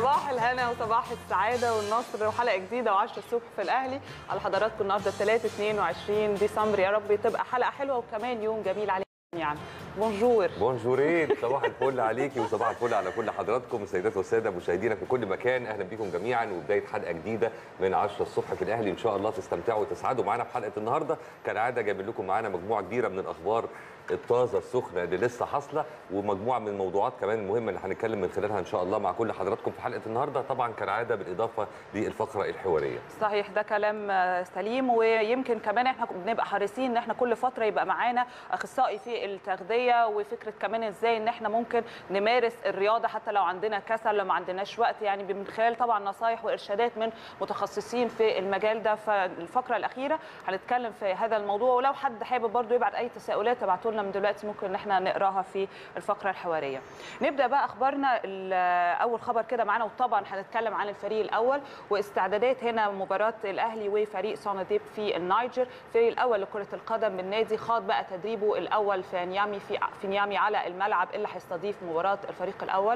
صباح الهنا وصباح السعاده والنصر وحلقه جديده و10 الصبح في الاهلي على حضراتكم النهارده الثلاث 22 ديسمبر يا رب تبقى حلقه حلوه وكمان يوم جميل عليكم يعني بونجور بونجورين صباح الفل عليكي وصباح الفل على كل حضراتكم السيدات والساده مشاهدينا في كل مكان اهلا بكم جميعا وبدايه حلقه جديده من 10 الصبح في الاهلي ان شاء الله تستمتعوا وتسعدوا معانا في حلقه النهارده كالعاده جايبين لكم معانا مجموعه كبيره من الاخبار الطازه السخنه اللي لسه حاصله ومجموعه من الموضوعات كمان المهمه اللي هنتكلم من خلالها ان شاء الله مع كل حضراتكم في حلقه النهارده طبعا كالعاده بالاضافه للفقره الحواريه صحيح ده كلام سليم ويمكن كمان احنا بنبقى حريصين ان احنا كل فتره يبقى معانا اخصائي في التغذيه وفكره كمان ازاي ان احنا ممكن نمارس الرياضه حتى لو عندنا كسل لو ما عندناش وقت يعني من خلال طبعا نصايح وارشادات من متخصصين في المجال ده فالفقره الاخيره هنتكلم في هذا الموضوع ولو حد حابب برضو يبعت اي تساؤلات ابعتوا لنا من دلوقتي ممكن ان احنا نقراها في الفقره الحواريه نبدا بقى اخبارنا اول خبر كده معانا وطبعا هنتكلم عن الفريق الاول واستعدادات هنا مباراه الاهلي وفريق سوناديب في النيجر الفريق الاول لكره القدم بالنادي خاض بقى تدريبه الاول في نيامي في في نيامي على الملعب اللي هيستضيف مباراه الفريق الاول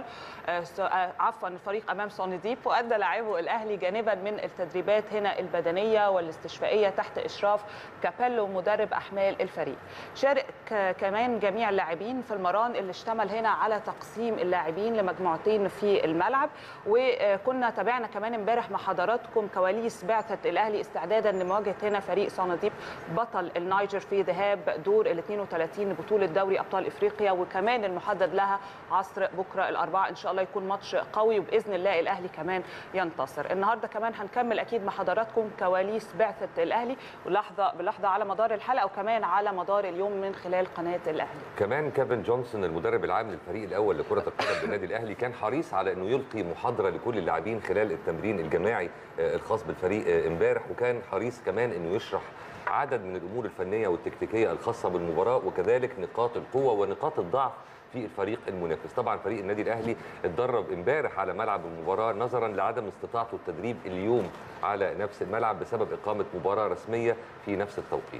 عفوا الفريق امام سوناديب وادى لاعبه الاهلي جانبا من التدريبات هنا البدنيه والاستشفائيه تحت اشراف كابيلو مدرب احمال الفريق شارك كمان جميع اللاعبين في المران اللي اشتمل هنا على تقسيم اللاعبين لمجموعتين في الملعب وكنا تابعنا كمان امبارح مع حضراتكم كواليس بعثه الاهلي استعدادا لمواجهه هنا فريق صناديب بطل النيجر في ذهاب دور ال 32 لبطوله دوري ابطال افريقيا وكمان المحدد لها عصر بكره الاربعاء ان شاء الله يكون ماتش قوي وباذن الله الاهلي كمان ينتصر النهارده كمان هنكمل اكيد مع حضراتكم كواليس بعثه الاهلي ولحظه بلحظه على مدار الحلقه وكمان على مدار اليوم من خلال قناه الاهلي كمان كيفن جونسون المدرب العام للفريق الاول لكره القدم بالنادي الاهلي كان حريص على انه يلقي محاضره لكل اللاعبين خلال التمرين الجماعي الخاص بالفريق امبارح وكان حريص كمان انه يشرح عدد من الامور الفنيه والتكتيكيه الخاصه بالمباراه وكذلك نقاط القوه ونقاط الضعف في الفريق المنافس طبعا فريق النادي الاهلي اتدرب امبارح على ملعب المباراه نظرا لعدم استطاعته التدريب اليوم على نفس الملعب بسبب اقامه مباراه رسميه في نفس التوقيت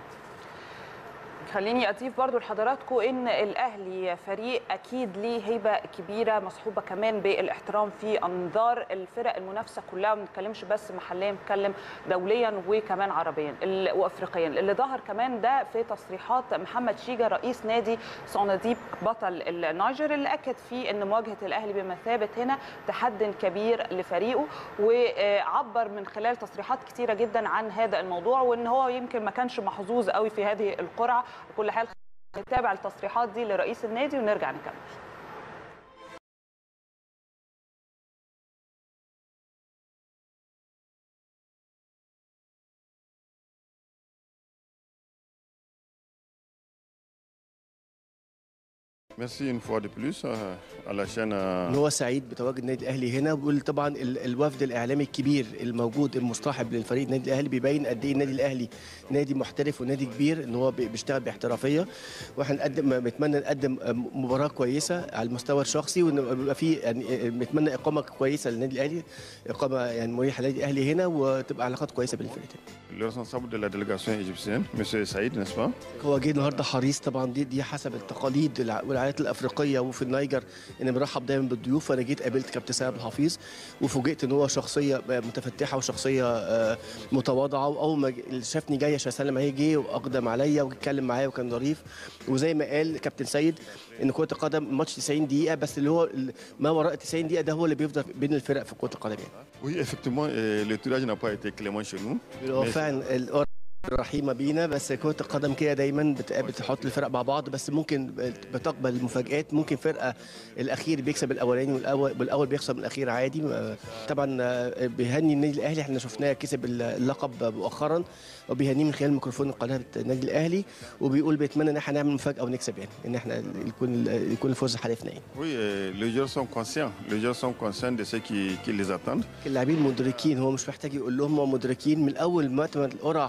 خليني اضيف برضو لحضراتكم ان الاهلي فريق اكيد ليه هيبه كبيره مصحوبه كمان بالاحترام في انظار الفرق المنافسه كلها ما بنتكلمش بس محليا بنتكلم دوليا وكمان عربيا وافريقيا اللي ظهر كمان ده في تصريحات محمد شيجا رئيس نادي صناديب بطل النيجر اللي اكد فيه ان مواجهه الاهلي بمثابه هنا تحد كبير لفريقه وعبر من خلال تصريحات كتيره جدا عن هذا الموضوع وان هو يمكن ما كانش محظوظ قوي في هذه القرعه بكل حال نتابع التصريحات دي لرئيس النادي ونرجع نكمل ميرسي اون فوا دي بلوس علشان هو سعيد بتواجد النادي الاهلي هنا وبيقول طبعا الوفد الاعلامي الكبير الموجود المصطحب للفريق النادي الاهلي بيبين قد ايه النادي الاهلي نادي محترف ونادي كبير ان هو بيشتغل باحترافيه واحنا نقدم بنتمنى نقدم مباراه كويسه على المستوى الشخصي وان يبقى في يعني بنتمنى اقامه كويسه للنادي الاهلي اقامه يعني مريحه للنادي الاهلي هنا وتبقى علاقات كويسه بين الفرقتين. Le responsable de la délégation égyptienne, M. Saïd, n'est-ce pas? هو جه النهارده حريص طبعا دي دي حسب التقاليد والعادات الافريقيه وفي النيجر ان بنرحب دايما بالضيوف فانا جيت قابلت كابتن سامح الحفيظ وفوجئت ان هو شخصيه متفتحه وشخصيه متواضعه واول ما شافني جاي عشان اسلم عليه جه واقدم عليا واتكلم معايا وكان ظريف وزي ما قال كابتن سيد ان كره القدم ماتش 90 دقيقه بس اللي هو ما وراء 90 دقيقه ده هو اللي بيفضل بين الفرق في كره القدم يعني. Oui, effectivement, le tirage n'a pas été clément chez nous. هو فعلا القرعه رحيمه بينا بس كره القدم كده دايما بتحط الفرق مع بعض بس ممكن بتقبل المفاجات ممكن فرقه الاخير بيكسب الاولاني والاول والاول بيخسر من الاخير عادي طبعا بيهني النادي الاهلي احنا شفناه كسب اللقب مؤخرا وبيهنيه من خلال ميكروفون قناه النادي الاهلي وبيقول بيتمنى ان احنا نعمل مفاجاه ونكسب يعني ان احنا يكون يكون الفوز حليفنا يعني. Oui, les joueurs sont conscients. Les joueurs sont conscients de ce qui, qui les attendent. اللاعبين مدركين هو مش محتاج يقول لهم هم مدركين من اول ما القرعه حطت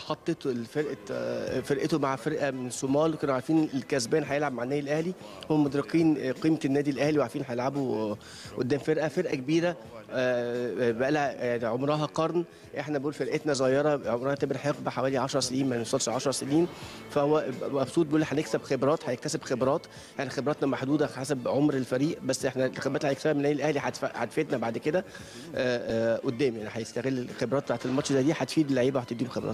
الفرقه آه، فرقته مع فرقه من الصومال كانوا عارفين الكسبان هيلعب مع النادي الاهلي هم مدركين آه، قيمه النادي الاهلي وعارفين هيلعبوا آه، قدام فرقه فرقه كبيره آه، بقى لها يعني عمرها قرن احنا بنقول فرقتنا صغيره عمرها تبقى حقبه حوالي 10 سنين ما نوصلش 10 سنين فهو مبسوط بيقول هنكسب خبرات هيكتسب خبرات يعني خبراتنا محدوده حسب عمر الفريق بس احنا الخبرات اللي هيكسبها من النادي الاهلي هتف- هتفيدنا بعد كده آه، آه، قدام يعني هيستغل الخبرات بتاعت الماتش ده دي هتفيد اللعيبه وهتديهم خبرات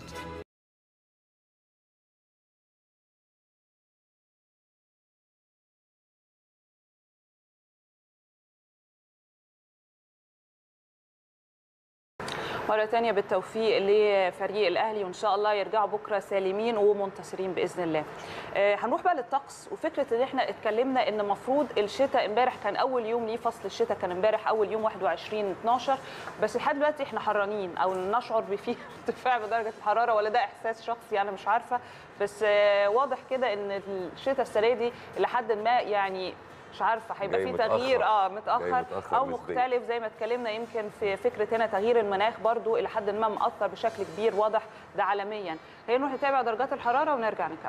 مرة تانية بالتوفيق لفريق الأهلي وإن شاء الله يرجعوا بكرة سالمين ومنتصرين بإذن الله. آه، هنروح بقى للطقس وفكرة إن إحنا اتكلمنا إن المفروض الشتاء امبارح كان أول يوم ليه فصل الشتاء كان امبارح أول يوم 21 12 بس لحد دلوقتي إحنا حرانين أو نشعر بفيه ارتفاع بدرجة الحرارة ولا ده إحساس شخصي أنا مش عارفة بس آه، واضح كده إن الشتاء السنة دي لحد ما يعني مش عارفه هيبقى جاي في تغيير متأخر. اه جاي متاخر متأخر او نسبياً. مختلف زي ما اتكلمنا يمكن في فكره هنا تغيير المناخ برضو الى حد ما مأثر بشكل كبير واضح ده عالميا خلينا نروح نتابع درجات الحراره ونرجع نكمل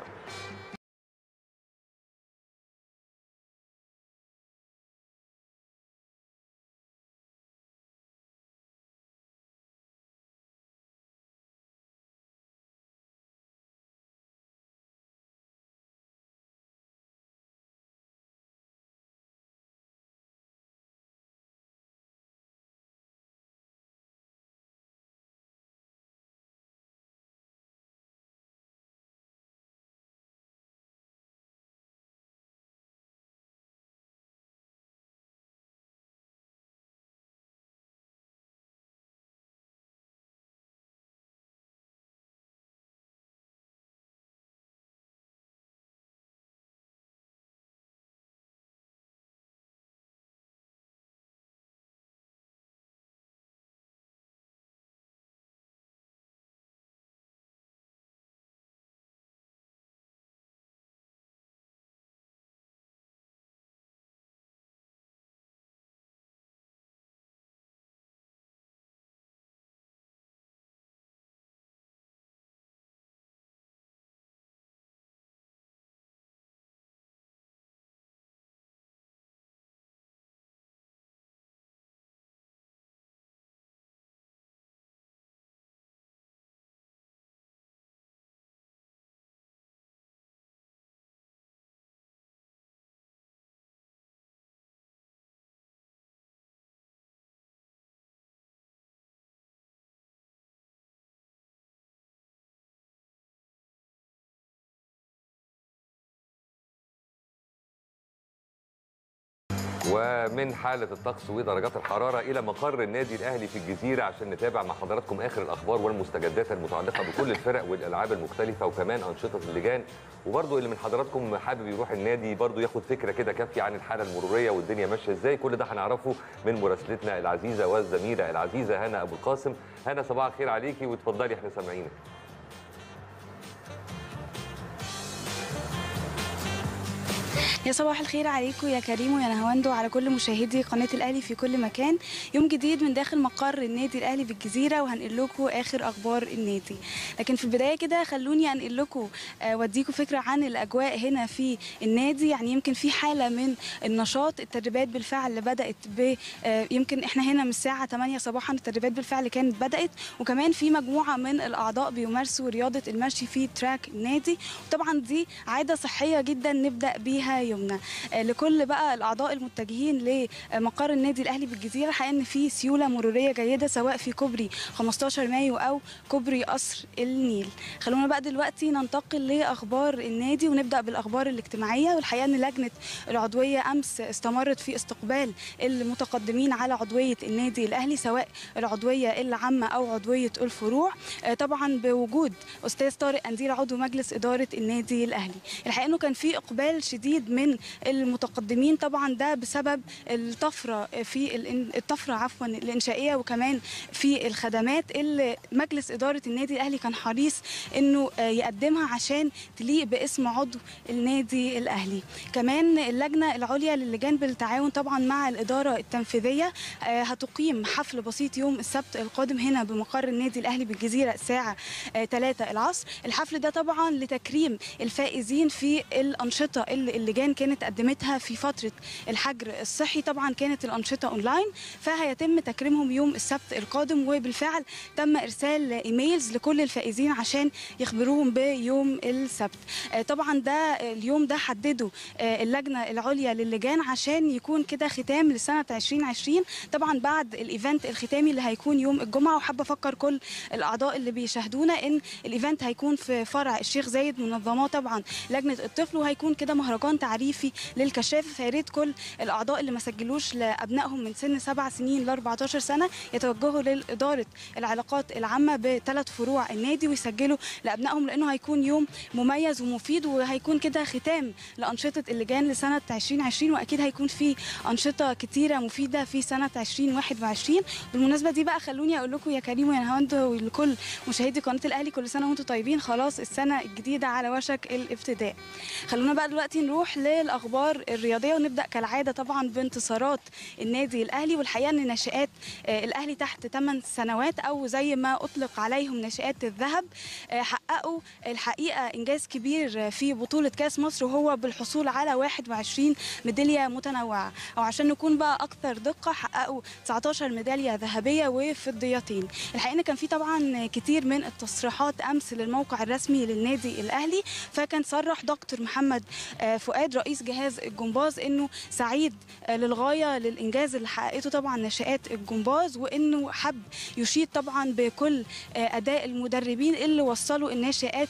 ومن حالة الطقس ودرجات الحرارة إلى مقر النادي الأهلي في الجزيرة عشان نتابع مع حضراتكم آخر الأخبار والمستجدات المتعلقة بكل الفرق والألعاب المختلفة وكمان أنشطة اللجان وبرضو اللي من حضراتكم حابب يروح النادي برضو ياخد فكرة كده كافية عن الحالة المرورية والدنيا ماشية إزاي كل ده هنعرفه من مراسلتنا العزيزة والزميلة العزيزة هنا أبو القاسم هنا صباح الخير عليكي وتفضلي احنا سامعينك يا صباح الخير عليكم يا كريم ويا نهواندو وعلى كل مشاهدي قناه الاهلي في كل مكان يوم جديد من داخل مقر النادي الاهلي بالجزيره وهنقل لكم اخر اخبار النادي لكن في البدايه كده خلوني انقل لكم آه، واديكم فكره عن الاجواء هنا في النادي يعني يمكن في حاله من النشاط التدريبات بالفعل بدات ب آه، يمكن احنا هنا من الساعه 8 صباحا التدريبات بالفعل كانت بدات وكمان في مجموعه من الاعضاء بيمارسوا رياضه المشي في تراك النادي وطبعا دي عاده صحيه جدا نبدا بيها يومنا آه، لكل بقى الاعضاء المتجهين لمقر النادي الاهلي بالجزيره الحقيقه ان في سيوله مروريه جيده سواء في كوبري 15 مايو او كوبري قصر النيل خلونا بقى دلوقتي ننتقل لاخبار النادي ونبدا بالاخبار الاجتماعيه والحقيقه ان لجنه العضويه امس استمرت في استقبال المتقدمين على عضويه النادي الاهلي سواء العضويه العامه او عضويه الفروع آه، طبعا بوجود استاذ طارق انديل عضو مجلس اداره النادي الاهلي الحقيقه انه كان في اقبال شديد من من المتقدمين طبعا ده بسبب الطفره في الإن- الطفره عفوا الانشائيه وكمان في الخدمات اللي مجلس اداره النادي الاهلي كان حريص انه آه، يقدمها عشان تليق باسم عضو النادي الاهلي كمان اللجنه العليا للجان بالتعاون طبعا مع الاداره التنفيذيه آه، هتقيم حفل بسيط يوم السبت القادم هنا بمقر النادي الاهلي بالجزيره الساعه 3 العصر الحفل ده طبعا لتكريم الفائزين في الانشطه اللي اللجان كانت قدمتها في فتره الحجر الصحي طبعا كانت الانشطه اونلاين فهيتم تكريمهم يوم السبت القادم وبالفعل تم ارسال ايميلز لكل الفائزين عشان يخبروهم بيوم السبت آه، طبعا ده اليوم ده حدده آه، اللجنه العليا للجان عشان يكون كده ختام لسنه 2020 طبعا بعد الايفنت الختامي اللي هيكون يوم الجمعه وحابه افكر كل الاعضاء اللي بيشاهدونا ان الايفنت هيكون في فرع الشيخ زايد منظماه طبعا لجنه الطفل وهيكون كده مهرجان تعريفي للكشاف فيا ريت كل الاعضاء اللي ما سجلوش لابنائهم من سن سبع سنين ل 14 سنه يتوجهوا لاداره العلاقات العامه بثلاث فروع النادي ويسجلوا لابنائهم لانه هيكون يوم مميز ومفيد وهيكون كده ختام لانشطه اللجان لسنه 2020 واكيد هيكون في انشطه كتيره مفيده في سنه 2021 بالمناسبه دي بقى خلوني اقول لكم يا كريم ويا نهاوند ولكل مشاهدي قناه الاهلي كل سنه وانتم طيبين خلاص السنه الجديده على وشك الابتداء خلونا بقى دلوقتي نروح للاخبار الرياضيه ونبدا كالعاده طبعا بانتصارات النادي الاهلي والحقيقه ان ناشئات آه، الاهلي تحت 8 سنوات او زي ما اطلق عليهم ناشئات الذهب آه، حققوا الحقيقه انجاز كبير في بطوله كاس مصر وهو بالحصول على 21 ميداليه متنوعه او عشان نكون بقى اكثر دقه حققوا 19 ميداليه ذهبيه وفضيتين الحقيقه إن كان في طبعا كتير من التصريحات امس للموقع الرسمي للنادي الاهلي فكان صرح دكتور محمد آه، فؤاد رئيس جهاز الجمباز انه سعيد آه، للغايه للانجاز اللي حققته طبعا ناشئات الجمباز وانه حب يشيد طبعا بكل آه، اداء المدربين اللي وصلوا الناشئات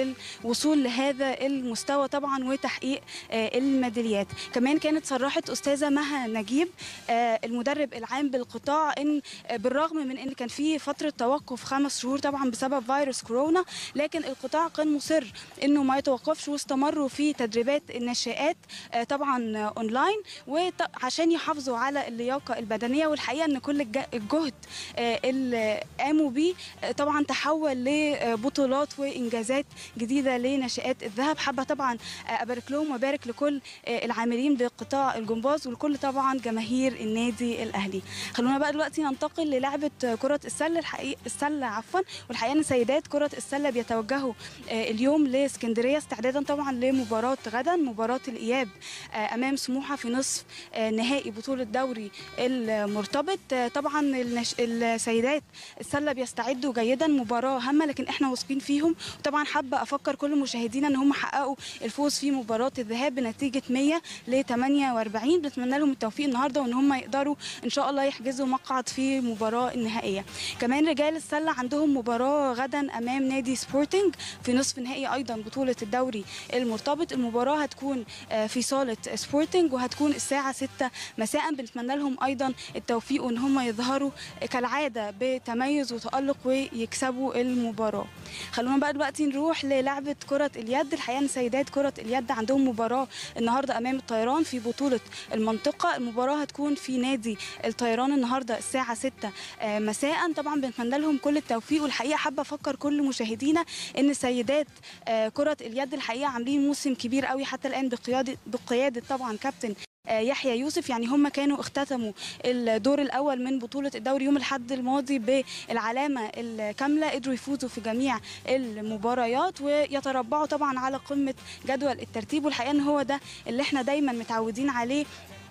للوصول لهذا المستوى طبعا وتحقيق آه، الميداليات كمان كانت صرحت استاذه مها نجيب آه، المدرب العام بالقطاع ان آه، بالرغم من ان كان في فتره توقف خمس شهور طبعا بسبب فيروس كورونا لكن القطاع كان مصر انه ما يتوقفش واستمروا في تدريبات الناشئات آه، طبعا آه، اونلاين وعشان يحافظوا على اللياقه البدنيه والحقيقه ان كل الج- الجهد آه، اللي قاموا بيه آه، طبعا تحول لبطولات وانجازات جديده لناشئات الذهب حابه طبعا آه، ابارك لهم وابارك لكل آه، العاملين بقطاع الجمباز ولكل طبعا جماهير النادي الاهلي خلونا بقى دلوقتي ننتقل للعبه كره السله الحقيقه السله عفوا والحقيقه ان سيدات كره السله بيتوجهوا آه، اليوم لاسكندريه استعدادا طبعا لمباراه غدا مباراه الاياب آه، امام سموحه في نصف آه، نهائي بطوله دوري المرتبط آه، طبعا النش... السيدات السله بيستعدوا جيدا مباراه هامه لكن احنا واثقين فيهم وطبعا حابه افكر كل مشاهدينا ان هم حققوا الفوز في مباراه الذهاب بنتيجه 100 ل 48 بنتمنى لهم التوفيق النهارده وان هم يقدروا ان شاء الله يحجزوا مقعد في المباراه النهائيه كمان رجال السله عندهم مباراه غدا امام نادي سبورتنج في نصف نهائي ايضا بطوله الدوري المرتبط المباراه هتكون آه، في صاله سبورتنج وهتكون الساعه 6 مساء بنتمنى لهم ايضا التوفيق وان هم يظهروا كالعاده بتميز وتالق ويكسبوا المباراه خلونا بقى دلوقتي نروح للعبه كره اليد الحقيقه ان سيدات كره اليد عندهم مباراه النهارده امام الطيران في بطوله المنطقه المباراه هتكون في نادي الطيران النهارده الساعه 6 آه، مساء طبعا بنتمنى لهم كل التوفيق والحقيقه حابه افكر كل مشاهدينا ان سيدات آه، كره اليد الحقيقه عاملين موسم كبير قوي حتى الان بقياده بقياده طبعا كابتن آه، يحيى يوسف يعني هم كانوا اختتموا الدور الاول من بطوله الدوري يوم الاحد الماضي بالعلامه الكامله قدروا يفوزوا في جميع المباريات ويتربعوا طبعا على قمه جدول الترتيب والحقيقه ان هو ده اللي احنا دايما متعودين عليه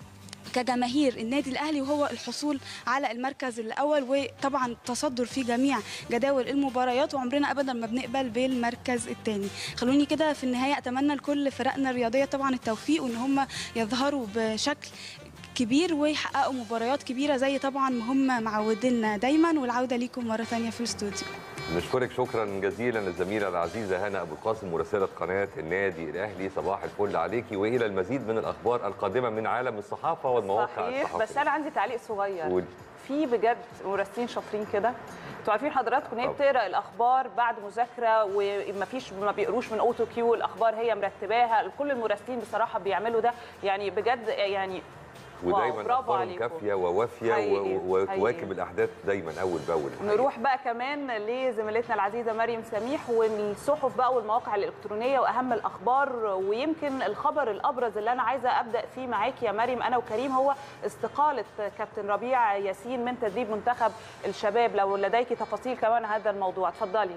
كجماهير النادي الاهلي وهو الحصول على المركز الاول وطبعا التصدر في جميع جداول المباريات وعمرنا ابدا ما بنقبل بالمركز الثاني خلوني كده في النهايه اتمنى لكل فرقنا الرياضيه طبعا التوفيق وان هم يظهروا بشكل كبير ويحققوا مباريات كبيره زي طبعا ما هم معودينا دايما والعوده ليكم مره ثانيه في الاستوديو نشكرك شكرا جزيلا الزميله العزيزه هنا ابو القاسم مراسله قناه النادي الاهلي صباح الفل عليكي والى المزيد من الاخبار القادمه من عالم الصحافه والمواقع صحيح الصحفيه بس انا عندي تعليق صغير قولي. في بجد مراسلين شاطرين كده انتوا عارفين حضراتكم ان هي طبعا. بتقرا الاخبار بعد مذاكره وما فيش ما بيقروش من اوتو كيو الاخبار هي مرتباها كل المراسلين بصراحه بيعملوا ده يعني بجد يعني واو، ودايما برافو اخبارهم عليكم. كافيه ووافيه حقيقي، و- و- حقيقي. وتواكب الاحداث دايما اول باول نروح بقى كمان لزميلتنا العزيزه مريم سميح والصحف بقى والمواقع الالكترونيه واهم الاخبار ويمكن الخبر الابرز اللي انا عايزه ابدا فيه معاكي يا مريم انا وكريم هو استقاله كابتن ربيع ياسين من تدريب منتخب الشباب لو لديك تفاصيل كمان هذا الموضوع اتفضلي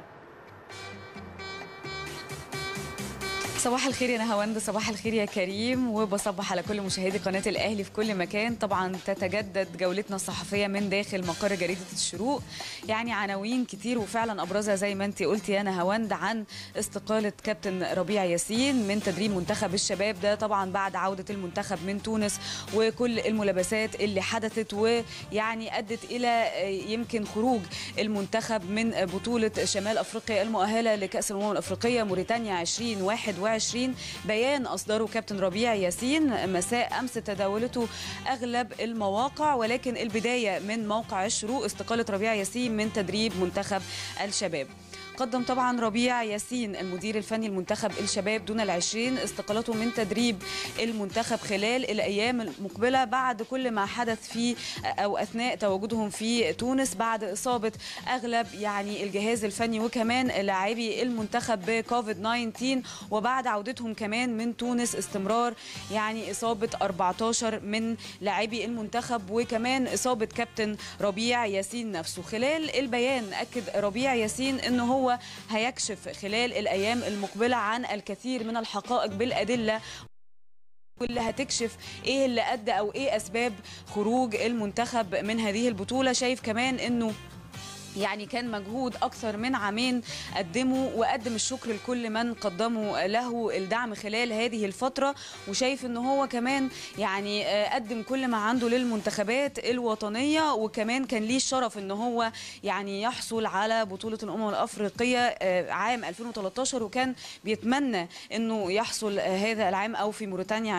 صباح الخير يا نهاوند صباح الخير يا كريم وبصبح على كل مشاهدي قناة الأهلي في كل مكان طبعا تتجدد جولتنا الصحفية من داخل مقر جريدة الشروق يعني عناوين كتير وفعلا أبرزها زي ما انت قلتي يا نهاوند عن استقالة كابتن ربيع ياسين من تدريب منتخب الشباب ده طبعا بعد عودة المنتخب من تونس وكل الملابسات اللي حدثت ويعني أدت إلى يمكن خروج المنتخب من بطولة شمال أفريقيا المؤهلة لكأس الأمم الأفريقية موريتانيا 2021 بيان أصدره كابتن ربيع ياسين مساء أمس تداولته أغلب المواقع ولكن البداية من موقع الشروق استقالة ربيع ياسين من تدريب منتخب الشباب قدم طبعا ربيع ياسين المدير الفني المنتخب الشباب دون العشرين استقالته من تدريب المنتخب خلال الأيام المقبلة بعد كل ما حدث في أو أثناء تواجدهم في تونس بعد إصابة أغلب يعني الجهاز الفني وكمان لاعبي المنتخب بكوفيد 19 وبعد عودتهم كمان من تونس استمرار يعني إصابة 14 من لاعبي المنتخب وكمان إصابة كابتن ربيع ياسين نفسه خلال البيان أكد ربيع ياسين أنه هو هيكشف خلال الأيام المقبلة عن الكثير من الحقائق بالأدلة واللي هتكشف ايه اللي ادى او ايه اسباب خروج المنتخب من هذه البطوله شايف كمان انه يعني كان مجهود اكثر من عامين قدمه وقدم الشكر لكل من قدموا له الدعم خلال هذه الفتره وشايف ان هو كمان يعني آه، قدم كل ما عنده للمنتخبات الوطنيه وكمان كان ليه الشرف ان هو يعني يحصل على بطوله الامم الافريقيه آه، عام 2013 وكان بيتمنى انه يحصل آه، هذا العام او في موريتانيا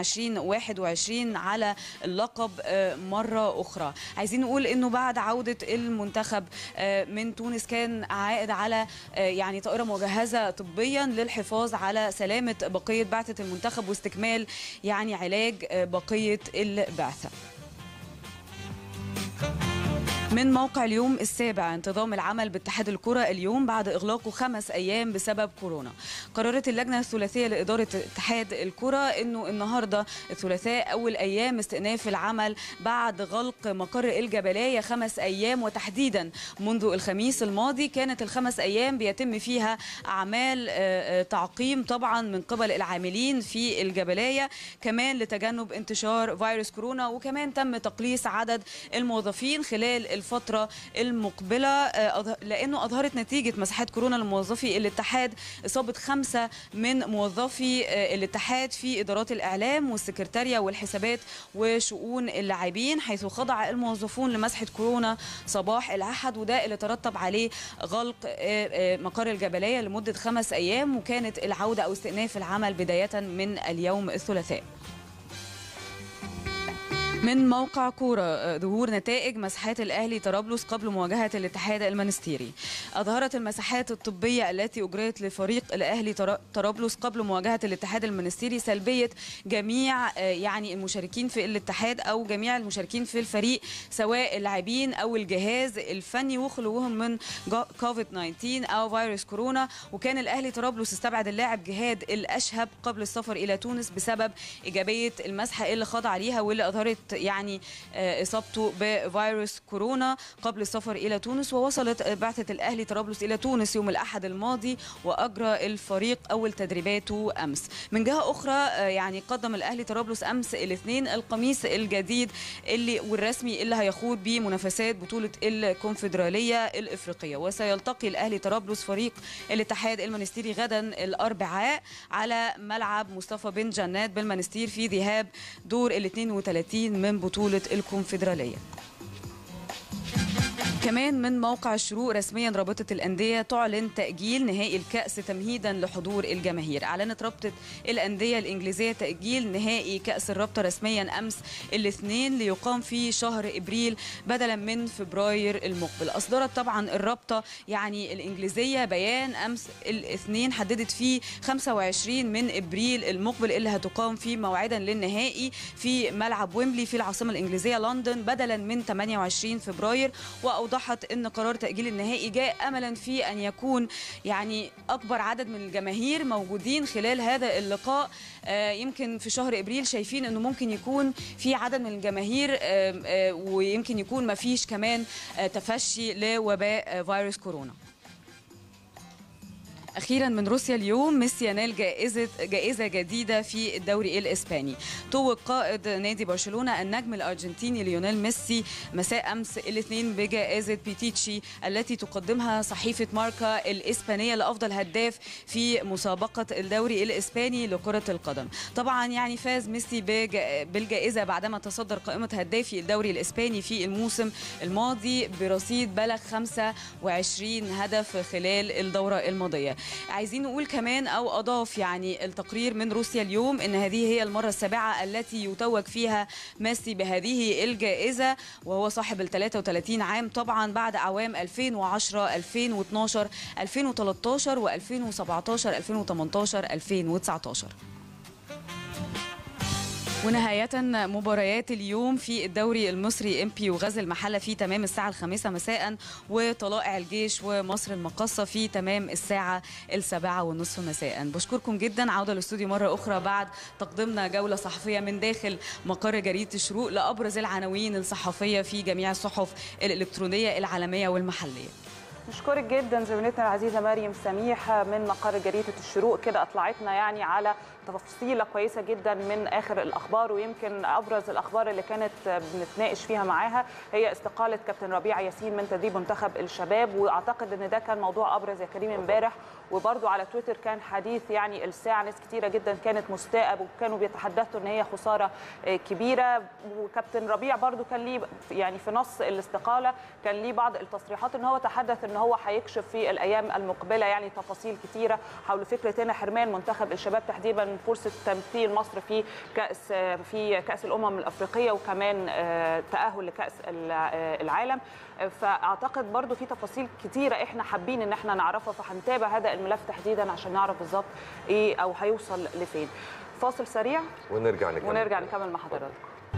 2021 على اللقب آه، مره اخرى عايزين نقول انه بعد عوده المنتخب آه، من تونس كان عائد على آه، يعني طائره مجهزه طبيا للحفاظ على سلامه بقيه بعثه المنتخب واستكمال يعني علاج آه، بقيه البعثه من موقع اليوم السابع انتظام العمل باتحاد الكرة اليوم بعد إغلاقه خمس أيام بسبب كورونا قررت اللجنة الثلاثية لإدارة اتحاد الكرة أنه النهاردة الثلاثاء أول أيام استئناف العمل بعد غلق مقر الجبلاية خمس أيام وتحديدا منذ الخميس الماضي كانت الخمس أيام بيتم فيها أعمال آه، آه، تعقيم طبعا من قبل العاملين في الجبلاية كمان لتجنب انتشار فيروس كورونا وكمان تم تقليص عدد الموظفين خلال الفترة المقبلة آه، أظه- لأنه أظهرت نتيجة مساحات كورونا لموظفي الاتحاد إصابة خمسة من موظفي آه، الاتحاد في إدارات الإعلام والسكرتارية والحسابات وشؤون اللاعبين حيث خضع الموظفون لمسحة كورونا صباح الأحد وده اللي ترتب عليه غلق آه، آه، مقر الجبلية لمدة خمس أيام وكانت العودة أو استئناف العمل بداية من اليوم الثلاثاء من موقع كورة آه، ظهور نتائج مساحات الأهلي طرابلس قبل مواجهة الاتحاد المنستيري أظهرت المساحات الطبية التي أجريت لفريق الأهلي طر- طرابلس قبل مواجهة الاتحاد المنستيري سلبية جميع آه، يعني المشاركين في الاتحاد أو جميع المشاركين في الفريق سواء اللاعبين أو الجهاز الفني وخلوهم من جا- كوفيد 19 أو فيروس كورونا وكان الأهلي طرابلس استبعد اللاعب جهاد الأشهب قبل السفر إلى تونس بسبب إيجابية المسحة اللي خضع ليها واللي أظهرت يعني آه، إصابته بفيروس كورونا قبل السفر إلى تونس ووصلت بعثة الأهلي طرابلس إلى تونس يوم الأحد الماضي وأجرى الفريق أول تدريباته أمس من جهة أخرى آه، يعني قدم الأهلي طرابلس أمس الاثنين القميص الجديد اللي والرسمي اللي هيخوض بيه منافسات بطولة الكونفدرالية الإفريقية وسيلتقي الأهلي طرابلس فريق الاتحاد المنستيري غدا الأربعاء على ملعب مصطفى بن جنات بالمنستير في ذهاب دور ال 32 من بطولة الكونفدرالية كمان من موقع الشروق رسميا رابطة الأندية تعلن تأجيل نهائي الكأس تمهيدا لحضور الجماهير أعلنت رابطة الأندية الإنجليزية تأجيل نهائي كأس الرابطة رسميا أمس الاثنين ليقام في شهر إبريل بدلا من فبراير المقبل أصدرت طبعا الرابطة يعني الإنجليزية بيان أمس الاثنين حددت فيه 25 من إبريل المقبل اللي هتقام فيه موعدا للنهائي في ملعب ويمبلي في العاصمة الإنجليزية لندن بدلا من 28 فبراير وأوضحت أن قرار تأجيل النهائي جاء أملا في أن يكون يعني أكبر عدد من الجماهير موجودين خلال هذا اللقاء آه، يمكن في شهر ابريل شايفين انه ممكن يكون في عدد من الجماهير آه، آه، ويمكن يكون ما فيش كمان آه، تفشي لوباء آه، فيروس كورونا اخيرا من روسيا اليوم ميسي ينال جائزه جائزه جديده في الدوري الاسباني توج قائد نادي برشلونه النجم الارجنتيني ليونيل ميسي مساء امس الاثنين بجائزه بيتيتشي التي تقدمها صحيفه ماركا الاسبانيه لافضل هداف في مسابقه الدوري الاسباني لكره القدم طبعا يعني فاز ميسي بج- بالجائزه بعدما تصدر قائمه هدافي الدوري الاسباني في الموسم الماضي برصيد بلغ 25 هدف خلال الدوره الماضيه عايزين نقول كمان او اضاف يعني التقرير من روسيا اليوم ان هذه هي المره السابعه التي يتوج فيها ميسي بهذه الجائزه وهو صاحب ال 33 عام طبعا بعد اعوام 2010 2012 2013 و2017 2018 2019 ونهاية مباريات اليوم في الدوري المصري امبي وغزل المحلة في تمام الساعة الخامسة مساء وطلائع الجيش ومصر المقاصة في تمام الساعة السابعة والنصف مساء بشكركم جدا عودة للاستوديو مرة أخرى بعد تقديمنا جولة صحفية من داخل مقر جريدة الشروق لأبرز العناوين الصحفية في جميع الصحف الإلكترونية العالمية والمحلية نشكرك جدا زميلتنا العزيزه مريم سميحه من مقر جريده الشروق كده اطلعتنا يعني على تفصيله كويسه جدا من اخر الاخبار ويمكن ابرز الاخبار اللي كانت بنتناقش فيها معاها هي استقاله كابتن ربيع ياسين من تدريب منتخب الشباب واعتقد ان ده كان موضوع ابرز يا كريم امبارح وبرده على تويتر كان حديث يعني الساعه ناس كتيره جدا كانت مستاء وكانوا بيتحدثوا ان هي خساره آه، كبيره وكابتن ربيع برده كان ليه يعني في نص الاستقاله كان ليه بعض التصريحات ان هو تحدث ان هو هيكشف في الايام المقبله يعني تفاصيل كتيره حول فكره هنا حرمان منتخب الشباب تحديدا من فرصه تمثيل مصر في كاس في كاس الامم الافريقيه وكمان آه، تاهل لكاس ال- آه، العالم آه، فاعتقد برضو في تفاصيل كتيره احنا حابين ان احنا نعرفها فهنتابع هذا الملف تحديدا عشان نعرف بالظبط ايه او هيوصل لفين فاصل سريع ونرجع نكمل ونرجع نكمل مع حضراتكم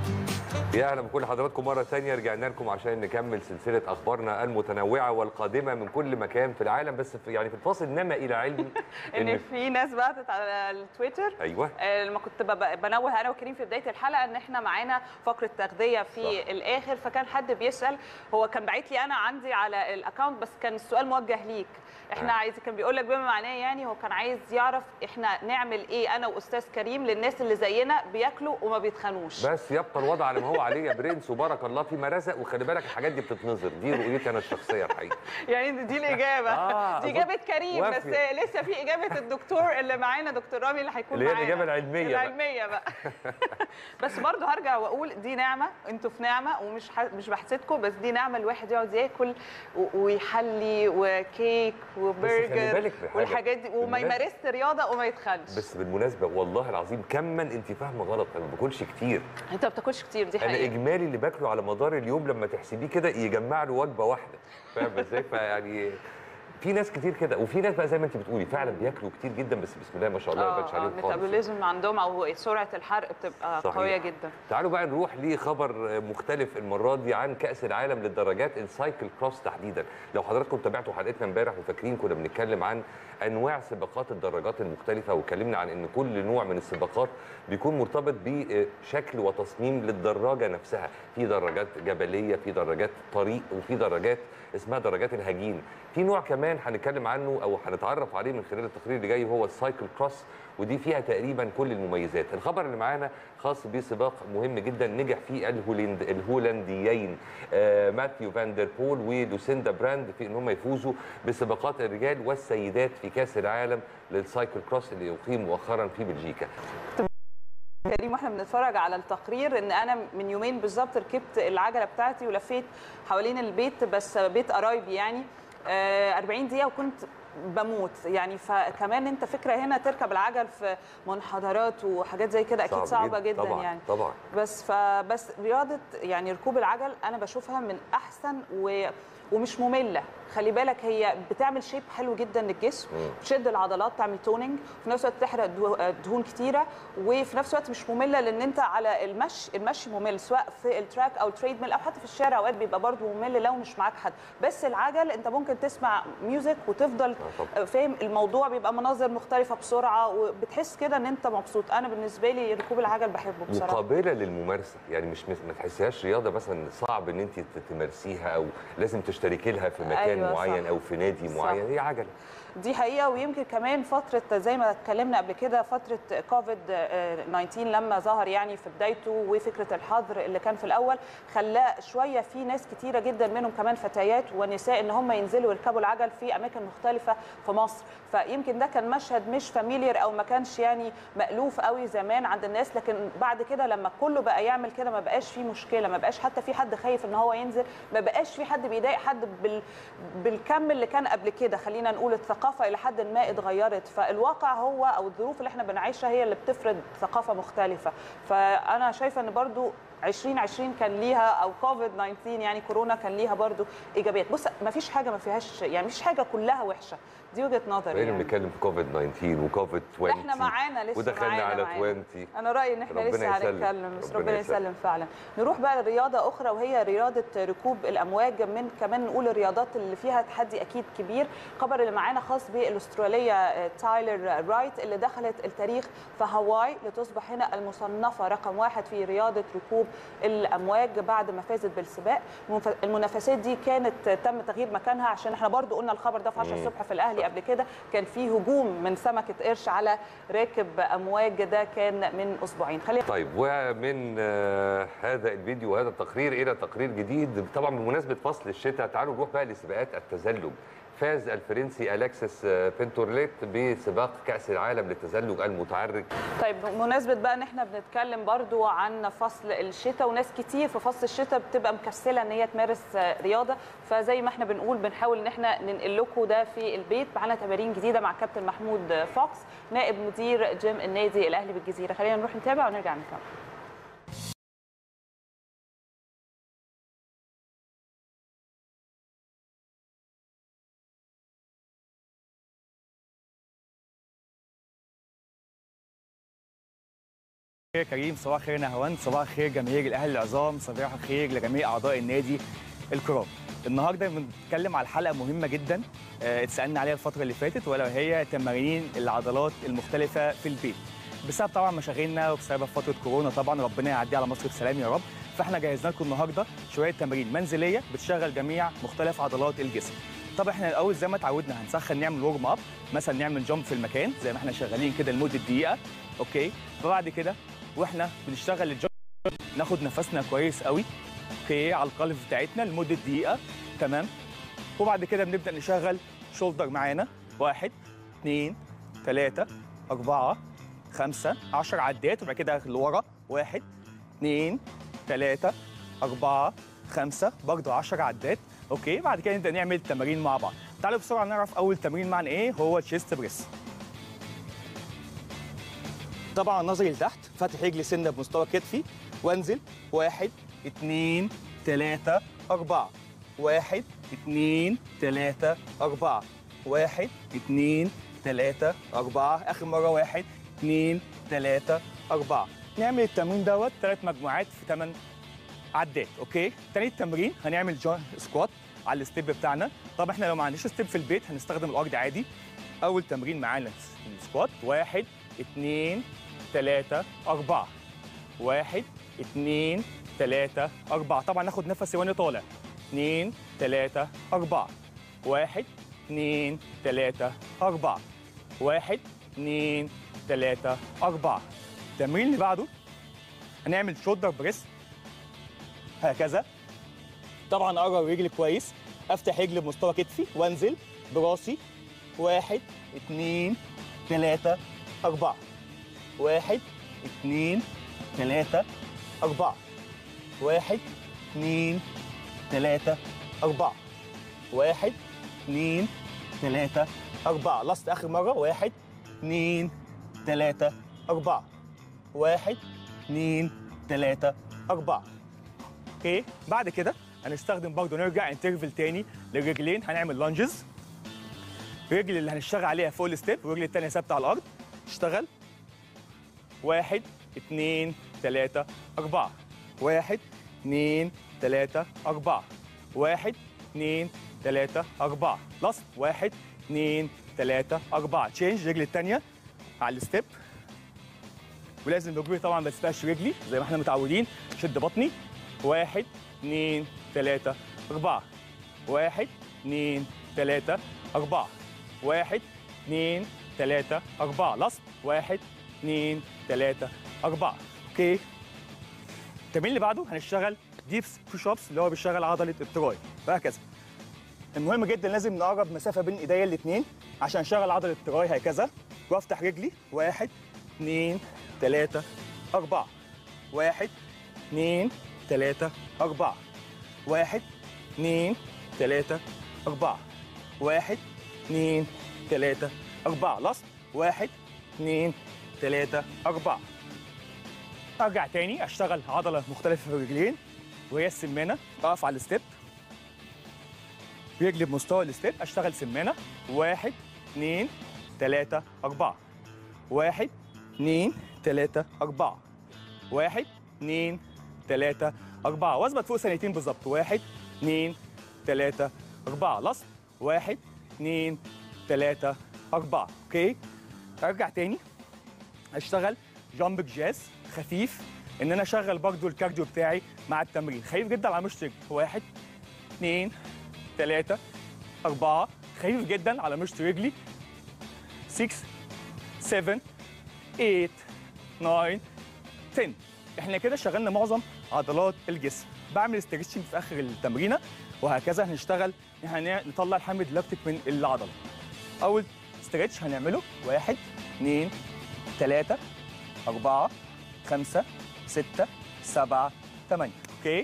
يا اهلا بكل حضراتكم مره ثانيه رجعنا لكم عشان نكمل سلسله اخبارنا المتنوعه والقادمه من كل مكان في العالم بس في يعني في الفاصل نما الى علمي ان في ناس بعتت على التويتر ايوه آه، لما كنت بب- بنوه انا وكريم في بدايه الحلقه ان احنا معانا فقره تغذيه في صح. صح. الاخر فكان حد بيسال هو كان باعت لي انا عندي على الاكونت بس كان السؤال موجه ليك احنا آه. عايز كان بيقول لك بما معناه يعني هو كان عايز يعرف احنا نعمل ايه انا واستاذ كريم للناس اللي زينا بياكلوا وما بيتخنوش بس يبقى الوضع على ما هو عليه يا برنس وبارك الله فيما رزق وخلي بالك الحاجات دي بتتنظر دي رؤيتي انا الشخصيه الحقيقه يعني دي الاجابه آه، دي أظن اجابه كريم بس وافية. لسه في اجابه الدكتور اللي معانا دكتور رامي اللي هيكون اللي هي معانا الإجابة العلمية بقى. العلميه بقى بس برضو هرجع واقول دي نعمه انتوا في نعمه ومش ح... مش بحسدكم بس دي نعمه الواحد يقعد ياكل و... ويحلي وكيك خلي وبرجر بالك بحاجة. والحاجات دي وما بالمناسبة- يمارسش رياضه وما يتخنش بس بالمناسبه والله العظيم كما انت فاهمه غلط انا ما باكلش كتير انت ما بتاكلش كتير دي انا حقيقه اجمالي اللي باكله على مدار اليوم لما تحسبيه كده يجمع له وجبه واحده فاهم ازاي فيعني في ناس كتير كده وفي ناس بقى زي ما انت بتقولي فعلا بياكلوا كتير جدا بس بسم الله ما شاء الله ما بانش عليهم خالص الميتابوليزم عندهم او سرعه الحرق بتبقى صحيح. قويه جدا تعالوا بقى نروح لخبر مختلف المره دي عن كاس العالم للدراجات السايكل كروس تحديدا لو حضراتكم تابعتوا حلقتنا امبارح وفاكرين كنا بنتكلم عن انواع سباقات الدراجات المختلفه واتكلمنا عن ان كل نوع من السباقات بيكون مرتبط بشكل وتصميم للدراجه نفسها في دراجات جبليه في دراجات طريق وفي دراجات اسمها دراجات الهجين في نوع كمان هنتكلم عنه او هنتعرف عليه من خلال التقرير اللي جاي وهو السايكل كروس ودي فيها تقريبا كل المميزات الخبر اللي معانا خاص بسباق مهم جدا نجح فيه الهولند الهولنديين آه ماثيو فان دير بول ولوسيندا براند في ان هم يفوزوا بسباقات الرجال والسيدات في كاس العالم للسايكل كروس اللي يقيم مؤخرا في بلجيكا كريم واحنا بنتفرج على التقرير ان انا من يومين بالظبط ركبت العجله بتاعتي ولفيت حوالين البيت بس بيت قرايبي يعني آه، 40 دقيقه وكنت بموت يعني فكمان انت فكره هنا تركب العجل في منحدرات وحاجات زي كده اكيد صعب صعبه جدا، جدا طبعاً، يعني طبعاً. بس فبس رياضه يعني ركوب العجل انا بشوفها من احسن و ومش ممله خلي بالك هي بتعمل شيب حلو جدا للجسم بتشد العضلات تعمل توننج وفي نفس الوقت تحرق دهو- دهون كتيره وفي نفس الوقت مش ممله لان انت على المشي المشي ممل سواء في التراك او التريد ميل او حتى في الشارع اوقات بيبقى برضه ممل لو مش معاك حد بس العجل انت ممكن تسمع ميوزك وتفضل طبعاً. فاهم الموضوع بيبقى مناظر مختلفه بسرعه وبتحس كده ان انت مبسوط انا بالنسبه لي ركوب العجل بحبه بصراحه وقابله للممارسه يعني مش ما تحسيهاش رياضه مثلا صعب ان انت تمارسيها او لازم تشتركي لها في مكان أيوة، أيوة صح. معين او في نادي صح. معين هي عجله دي حقيقه ويمكن كمان فتره زي ما اتكلمنا قبل كده فتره كوفيد آه، 19 لما ظهر يعني في بدايته وفكره الحظر اللي كان في الاول خلاه شويه في ناس كتيره جدا منهم كمان فتيات ونساء ان هم ينزلوا يركبوا العجل في اماكن مختلفه في مصر فيمكن ده كان مشهد مش فاميليار او ما كانش يعني مألوف قوي زمان عند الناس لكن بعد كده لما كله بقى يعمل كده ما بقاش في مشكله ما بقاش حتى في حد خايف ان هو ينزل ما بقاش في حد بيضايق حد بال بالكم اللي كان قبل كده خلينا نقول الثقافه الى حد ما اتغيرت فالواقع هو او الظروف اللي احنا بنعيشها هي اللي بتفرض ثقافه مختلفه فانا شايفه ان برضو 2020 كان ليها او كوفيد 19 يعني كورونا كان ليها برضو ايجابيات بص ما فيش حاجه ما فيهاش يعني مفيش حاجه كلها وحشه دي وجهه نظري بقينا يعني. بنتكلم في كوفيد 19 وكوفيد 20 احنا معانا لسه ودخلنا معانا على معانا. 20 انا رايي ان احنا ربنا لسه يسلم. هنتكلم بس ربنا ربنا يسلم. يسلم فعلا نروح بقى لرياضه اخرى وهي رياضه ركوب الامواج من كمان نقول الرياضات اللي فيها تحدي اكيد كبير خبر اللي معانا خاص بالاستراليه آه، تايلر رايت اللي دخلت التاريخ في هاواي لتصبح هنا المصنفه رقم واحد في رياضه ركوب الامواج بعد ما فازت بالسباق المنف- المنافسات دي كانت تم تغيير مكانها عشان احنا برضو قلنا الخبر ده في 10 الصبح في الاهلي قبل كده كان في هجوم من سمكه قرش على راكب امواج ده كان من اسبوعين خلينا طيب ومن آه، هذا الفيديو وهذا التقرير الى تقرير جديد طبعا بمناسبه فصل الشتاء تعالوا نروح بقى لسباقات التزلج فاز الفرنسي الكسس آه، بنتورليت بسباق كاس العالم للتزلج المتعرج طيب بمناسبة بقى ان احنا بنتكلم برضو عن فصل الشتاء وناس كتير في فصل الشتاء بتبقى مكسلة ان هي تمارس آه، رياضة فزي ما احنا بنقول بنحاول ان احنا ننقل لكم ده في البيت معانا تمارين جديدة مع كابتن محمود آه، فوكس نائب مدير جيم النادي الاهلي بالجزيرة خلينا نروح نتابع ونرجع نكمل خير كريم صباح الخير نهاوند صباح الخير جماهير الاهلي العظام صباح الخير لجميع اعضاء النادي الكرام النهارده بنتكلم على حلقه مهمه جدا آه، اتسالنا عليها الفتره اللي فاتت ولا هي تمارين العضلات المختلفه في البيت بسبب طبعا مشاغلنا وبسبب فتره كورونا طبعا ربنا يعديها على مصر بسلام يا رب فاحنا جهزنا لكم النهارده شويه تمارين منزليه بتشغل جميع مختلف عضلات الجسم طب احنا الاول زي ما اتعودنا هنسخن نعمل ورم اب مثلا نعمل جامب في المكان زي ما احنا شغالين كده لمده دقيقه اوكي فبعد كده واحنا بنشتغل الجامب ناخد نفسنا كويس قوي اوكي على القلب بتاعتنا لمده دقيقه تمام وبعد كده بنبدا نشغل شولدر معانا واحد اثنين ثلاثة أربعة خمسة عشر عدات وبعد كده لورا واحد اثنين ثلاثة أربعة خمسة برضو عشر عدات أوكي بعد كده نبدأ نعمل تمارين مع بعض تعالوا بسرعة نعرف أول تمرين معنا إيه هو تشيست بريس طبعا نظري لتحت فاتح رجلي سنه بمستوى كتفي وانزل واحد اتنين تلاته اربعه واحد اتنين تلاته اربعه واحد اتنين تلاته اربعه اخر مره واحد اتنين تلاته اربعه نعمل التمرين دوت ثلاث مجموعات في ثمان عدات اوكي تاني تمرين هنعمل جو سكوات على الستيب بتاعنا طب احنا لو ما عندناش ستيب في البيت هنستخدم الارض عادي اول تمرين معانا السكوات واحد اتنين تلاتة أربعة واحد اتنين تلاتة أربعة طبعا ناخد نفس وانا طالع اتنين تلاتة أربعة واحد اتنين تلاتة أربعة واحد اتنين تلاتة أربعة التمرين اللي بعده هنعمل شولدر بريس هكذا طبعا اقرب رجلي كويس افتح رجلي بمستوى كتفي وانزل براسي واحد اتنين تلاتة أربعة واحد اتنين ثلاثة أربعة واحد اثنين ثلاثة أربعة واحد اثنين ثلاثة أربعة لاست آخر مرة واحد اثنين ثلاثة أربعة واحد اثنين ثلاثة أربعة اوكي بعد كده هنستخدم برضه نرجع انترفل تاني للرجلين هنعمل لانجز الرجل اللي هنشتغل عليها فوق الستيب والرجل التانية ثابتة على الأرض اشتغل واحد اتنين تلاتة أربعة واحد اتنين تلاتة أربعة واحد اتنين تلاتة أربعة لاست واحد اتنين تلاتة أربعة تشينج الرجل التانية على الستيب ولازم ركبي طبعا ما تسبقش رجلي زي ما احنا متعودين شد بطني واحد اتنين تلاتة أربعة واحد اتنين تلاتة أربعة واحد اتنين تلاتة أربعة لاست واحد اتنين تلاتة أربعة أوكي التمرين اللي بعده هنشتغل ديبس بوش ابس اللي هو بيشتغل عضلة التراي وهكذا المهم جدا لازم نقرب مسافة بين ايديا الاتنين عشان اشغل عضلة التراي هكذا وافتح رجلي واحد اتنين تلاتة أربعة واحد اتنين تلاتة أربعة واحد اتنين تلاتة أربعة واحد اتنين تلاتة أربعة لاست واحد اتنين تلاتة أربعة أرجع تاني أشتغل عضلة مختلفة في الرجلين وهي السمانة أقف على الستيب رجلي بمستوى الستيب أشتغل سمانة واحد اتنين تلاتة أربعة واحد اتنين تلاتة أربعة واحد اتنين تلاتة أربعة واثبت فوق ثانيتين بالظبط واحد اتنين تلاتة أربعة لاست واحد اتنين تلاتة أربعة أوكي أرجع تاني أشتغل جامب جاز خفيف إن أنا أشغل برضو الكارديو بتاعي مع التمرين خفيف جدا على مشط رجلي واحد اتنين تلاتة أربعة خفيف جدا على مشط رجلي 6 7 8 9 10 احنا كده شغلنا معظم عضلات الجسم بعمل استريتشنج في اخر التمرينه وهكذا هنشتغل ان احنا نطلع الحمل اللاكتيك من العضله اول استريتش هنعمله واحد اثنين ثلاثة أربعة خمسة ستة سبعة ثمانية اوكي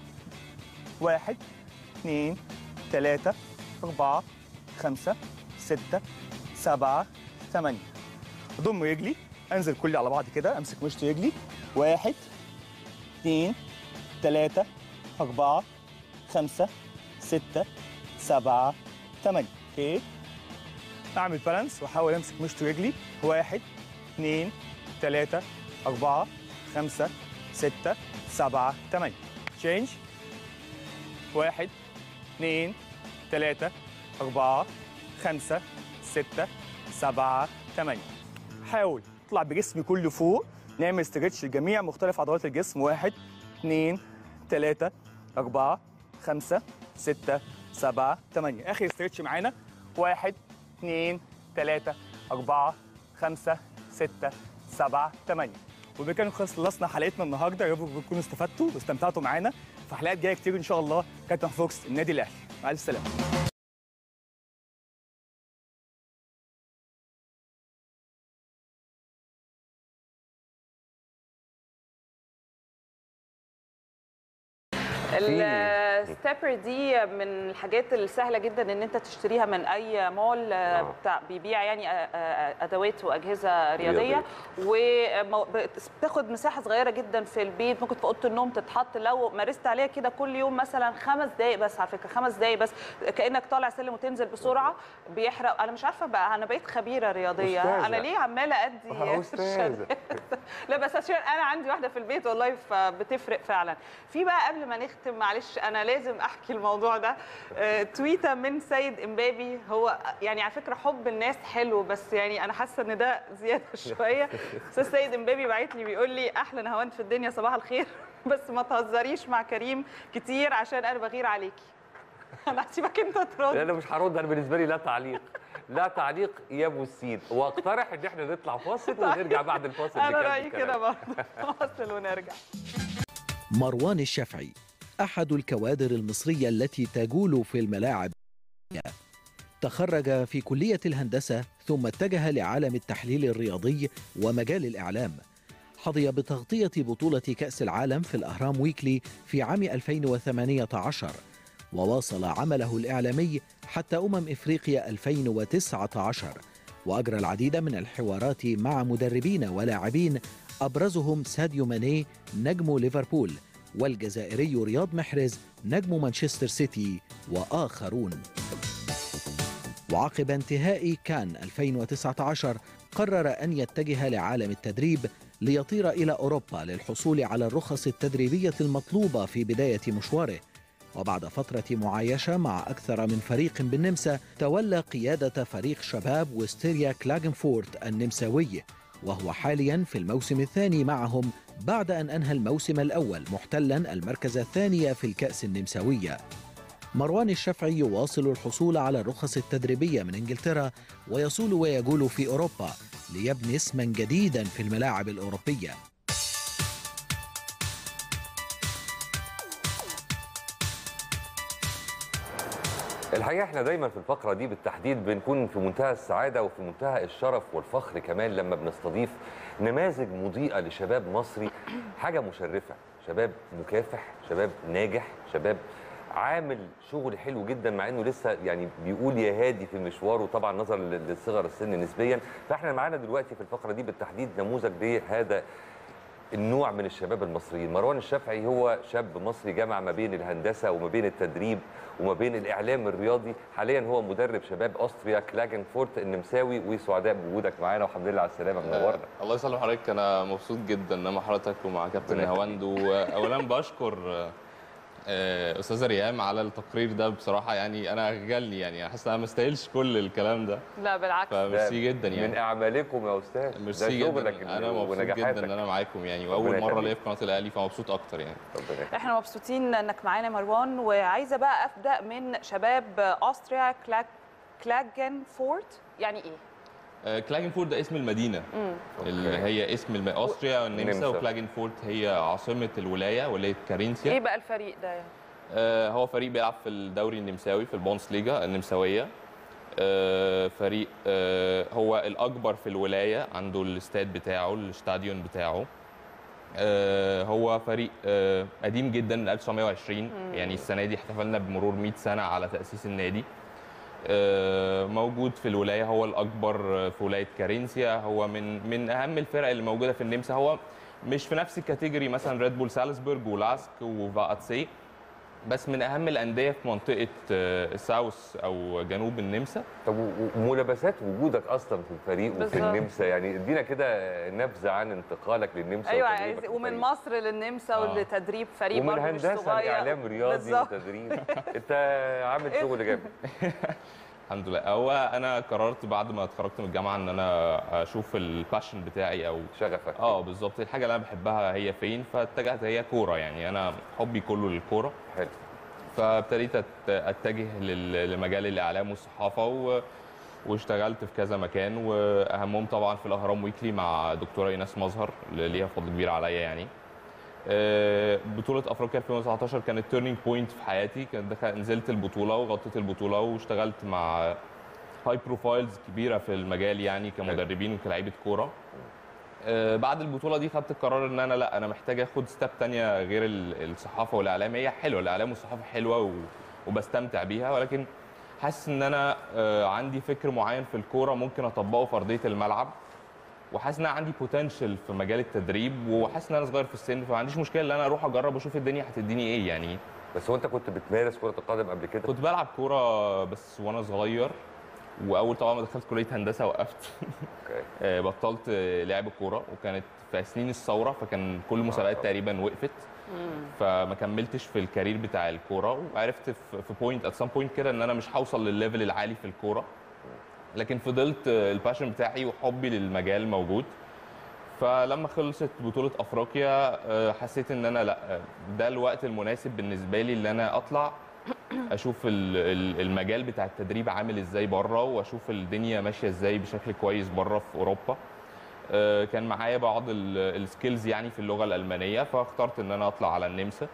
واحد اثنين ثلاثة أربعة خمسة ستة سبعة ثمانية أضم رجلي أنزل كلي على بعض كده أمسك مشط رجلي واحد اثنين ثلاثة أربعة خمسة ستة سبعة ثمانية اوكي أعمل بالانس وأحاول أمسك مشط رجلي واحد اثنين ثلاثة أربعة خمسة ستة سبعة ثمانية تشينج واحد اثنين ثلاثة أربعة خمسة ستة سبعة ثمانية حاول اطلع بجسمي كله فوق نعمل استرتش لجميع مختلف عضلات الجسم واحد اثنين ثلاثة أربعة خمسة ستة سبعة ثمانية آخر استرتش معانا واحد اثنين ثلاثة أربعة خمسة ستة سبعة ثمانية وبكده خلصنا حلقتنا النهارده يا رب تكونوا استفدتوا واستمتعتوا معانا في حلقات جايه كتير ان شاء الله كابتن فوكس النادي الاهلي مع الف سلامه الستابر دي من الحاجات السهله جدا ان انت تشتريها من اي مول آه، آه. بتاع بيبيع يعني آه، آه، ادوات واجهزه رياضيه رياضية. وبتاخد مساحه صغيره جدا في البيت ممكن في اوضه النوم تتحط لو مارست عليها كده كل يوم مثلا خمس دقائق بس على فكره خمس دقائق بس كانك طالع سلم وتنزل بسرعه بيحرق انا مش عارفه بقى انا بقيت خبيره رياضيه أستاذة. انا ليه عماله ادي آه، أستاذة. لا بس عشان انا عندي واحده في البيت والله فبتفرق فعلا في بقى قبل ما نختم معلش انا لازم احكي الموضوع ده آه، تويته من سيد امبابي هو يعني على فكره حب الناس حلو بس يعني انا حاسه ان ده زياده شويه استاذ سيد امبابي باعت لي بيقول لي احلى نهاوند في الدنيا صباح الخير بس ما تهزريش مع كريم كتير عشان انا بغير عليكي انا هسيبك انت لا ترد انا مش هرد انا بالنسبه لي لا تعليق لا تعليق يا ابو السين واقترح ان احنا نطلع فاصل ونرجع بعد الفاصل انا نكمل رايي كده كلام. برضه فاصل ونرجع مروان الشافعي أحد الكوادر المصرية التي تجول في الملاعب تخرج في كلية الهندسة ثم اتجه لعالم التحليل الرياضي ومجال الإعلام حظي بتغطية بطولة كأس العالم في الأهرام ويكلي في عام 2018 وواصل عمله الإعلامي حتى أمم إفريقيا 2019 وأجرى العديد من الحوارات مع مدربين ولاعبين أبرزهم ساديو ماني نجم ليفربول والجزائري رياض محرز نجم مانشستر سيتي وآخرون وعقب انتهاء كان 2019 قرر أن يتجه لعالم التدريب ليطير إلى أوروبا للحصول على الرخص التدريبية المطلوبة في بداية مشواره وبعد فترة معايشة مع أكثر من فريق بالنمسا تولى قيادة فريق شباب وستيريا كلاجنفورت النمساوي وهو حاليا في الموسم الثاني معهم بعد أن أنهى الموسم الأول محتلا المركز الثاني في الكأس النمساوية مروان الشافعي يواصل الحصول على الرخص التدريبية من إنجلترا ويصول ويجول في أوروبا ليبني اسما جديدا في الملاعب الأوروبية الحقيقه احنا دايما في الفقره دي بالتحديد بنكون في منتهى السعاده وفي منتهى الشرف والفخر كمان لما بنستضيف نماذج مضيئه لشباب مصري حاجه مشرفه شباب مكافح شباب ناجح شباب عامل شغل حلو جدا مع انه لسه يعني بيقول يا هادي في مشواره طبعا نظرا لصغر السن نسبيا فاحنا معانا دلوقتي في الفقره دي بالتحديد نموذج لهذا النوع من الشباب المصريين مروان الشافعي هو شاب مصري جمع ما بين الهندسه وما بين التدريب وما بين الاعلام الرياضي حاليا هو مدرب شباب اوستريا كلاجنفورت النمساوي وسعداء بوجودك معانا والحمد لله على السلامه منورنا آه الله يسلم حضرتك انا مبسوط جدا ان انا مع حضرتك ومع كابتن ربنا هواند واولا بشكر آه، استاذه ريهام على التقرير ده بصراحه يعني انا غلني يعني حاسس ان انا ما استاهلش كل الكلام ده لا بالعكس فميرسي جدا من يعني اعمالكم يا استاذ ميرسي ده جدا شغلك انا مبسوط ونجاحاتك. جدا ان انا معاكم يعني ربنا واول مره يخليك. ليا في قناه الاهلي فمبسوط اكتر يعني ربنا يخليك. احنا مبسوطين انك معانا يا مروان وعايزه بقى ابدا من شباب اوستريا كلاج كلاجنفورت يعني ايه؟ آه، كلاجنفورت ده اسم المدينه اللي هي اسم الم... اوستريا النمسا. والنمسا وكلاجنفورت هي عاصمه الولايه ولايه كارينثيا ايه بقى الفريق ده يعني؟ آه، هو فريق بيلعب في الدوري النمساوي في البونس ليجا النمساويه آه، فريق آه، هو الاكبر في الولايه عنده الاستاد بتاعه الاستاديون بتاعه آه، هو فريق آه، قديم جدا من 1920 يعني السنه دي احتفلنا بمرور 100 سنه على تاسيس النادي آه، موجود في الولايه هو الاكبر في ولايه كارينثيا هو من من اهم الفرق اللي موجوده في النمسا هو مش في نفس الكاتيجوري مثلا ريد بول سالزبورج ولاسك وفاتسي بس من اهم الانديه في منطقه آه، الساوث او جنوب النمسا طب و- وملابسات وجودك اصلا في الفريق وفي بالظبط. النمسا يعني ادينا كده نبذه عن انتقالك للنمسا ايوه وتدريبك عايز في ومن الفريق. مصر للنمسا آه. ولتدريب فريق ومن برضه مش هندسه صغير لاعلام رياضي بالظبط. وتدريب انت عامل شغل جامد الحمد لله هو انا قررت بعد ما اتخرجت من الجامعه ان انا اشوف الباشن بتاعي او شغفك اه بالظبط الحاجه اللي انا بحبها هي فين فاتجهت هي كوره يعني انا حبي كله للكوره حلو فابتديت أت- اتجه لل- لمجال الاعلام والصحافه و... واشتغلت في كذا مكان واهمهم طبعا في الاهرام ويكلي مع دكتوره ايناس مظهر اللي ليها فضل كبير عليا يعني آه، بطولة افريقيا 2019 كانت تيرنينج بوينت في حياتي كانت دخل نزلت البطولة وغطيت البطولة واشتغلت مع هاي بروفايلز كبيرة في المجال يعني كمدربين وكلاعيبة كورة آه، بعد البطولة دي خدت القرار ان انا لا انا محتاج اخد ستيب تانية غير ال- الصحافة والاعلام هي حلوة الاعلام والصحافة حلوة و- وبستمتع بيها ولكن حاسس ان انا آه، عندي فكر معين في الكورة ممكن اطبقه في ارضية الملعب وحاسس ان انا عندي بوتنشال في مجال التدريب وحاسس ان انا صغير في السن فما عنديش مشكله ان انا اروح اجرب واشوف الدنيا هتديني ايه يعني بس هو انت كنت بتمارس كره القدم قبل كده كنت بلعب كوره بس وانا صغير واول طبعا ما دخلت كليه هندسه وقفت اوكي آه، بطلت آه، لعب الكوره وكانت في سنين الثوره فكان كل المسابقات تقريبا وقفت فما كملتش في الكارير بتاع الكوره وعرفت في في بوينت ات سام بوينت كده ان انا مش هوصل للليفل العالي في الكوره لكن فضلت آه، الباشن بتاعي وحبي للمجال موجود فلما خلصت بطولة افريقيا آه، حسيت ان انا لا آه، ده الوقت المناسب بالنسبة لي ان انا اطلع اشوف ال- ال- المجال بتاع التدريب عامل ازاي بره واشوف الدنيا ماشية ازاي بشكل كويس بره في اوروبا آه، كان معايا بعض السكيلز يعني في اللغة الالمانية فاخترت ان انا اطلع على النمسا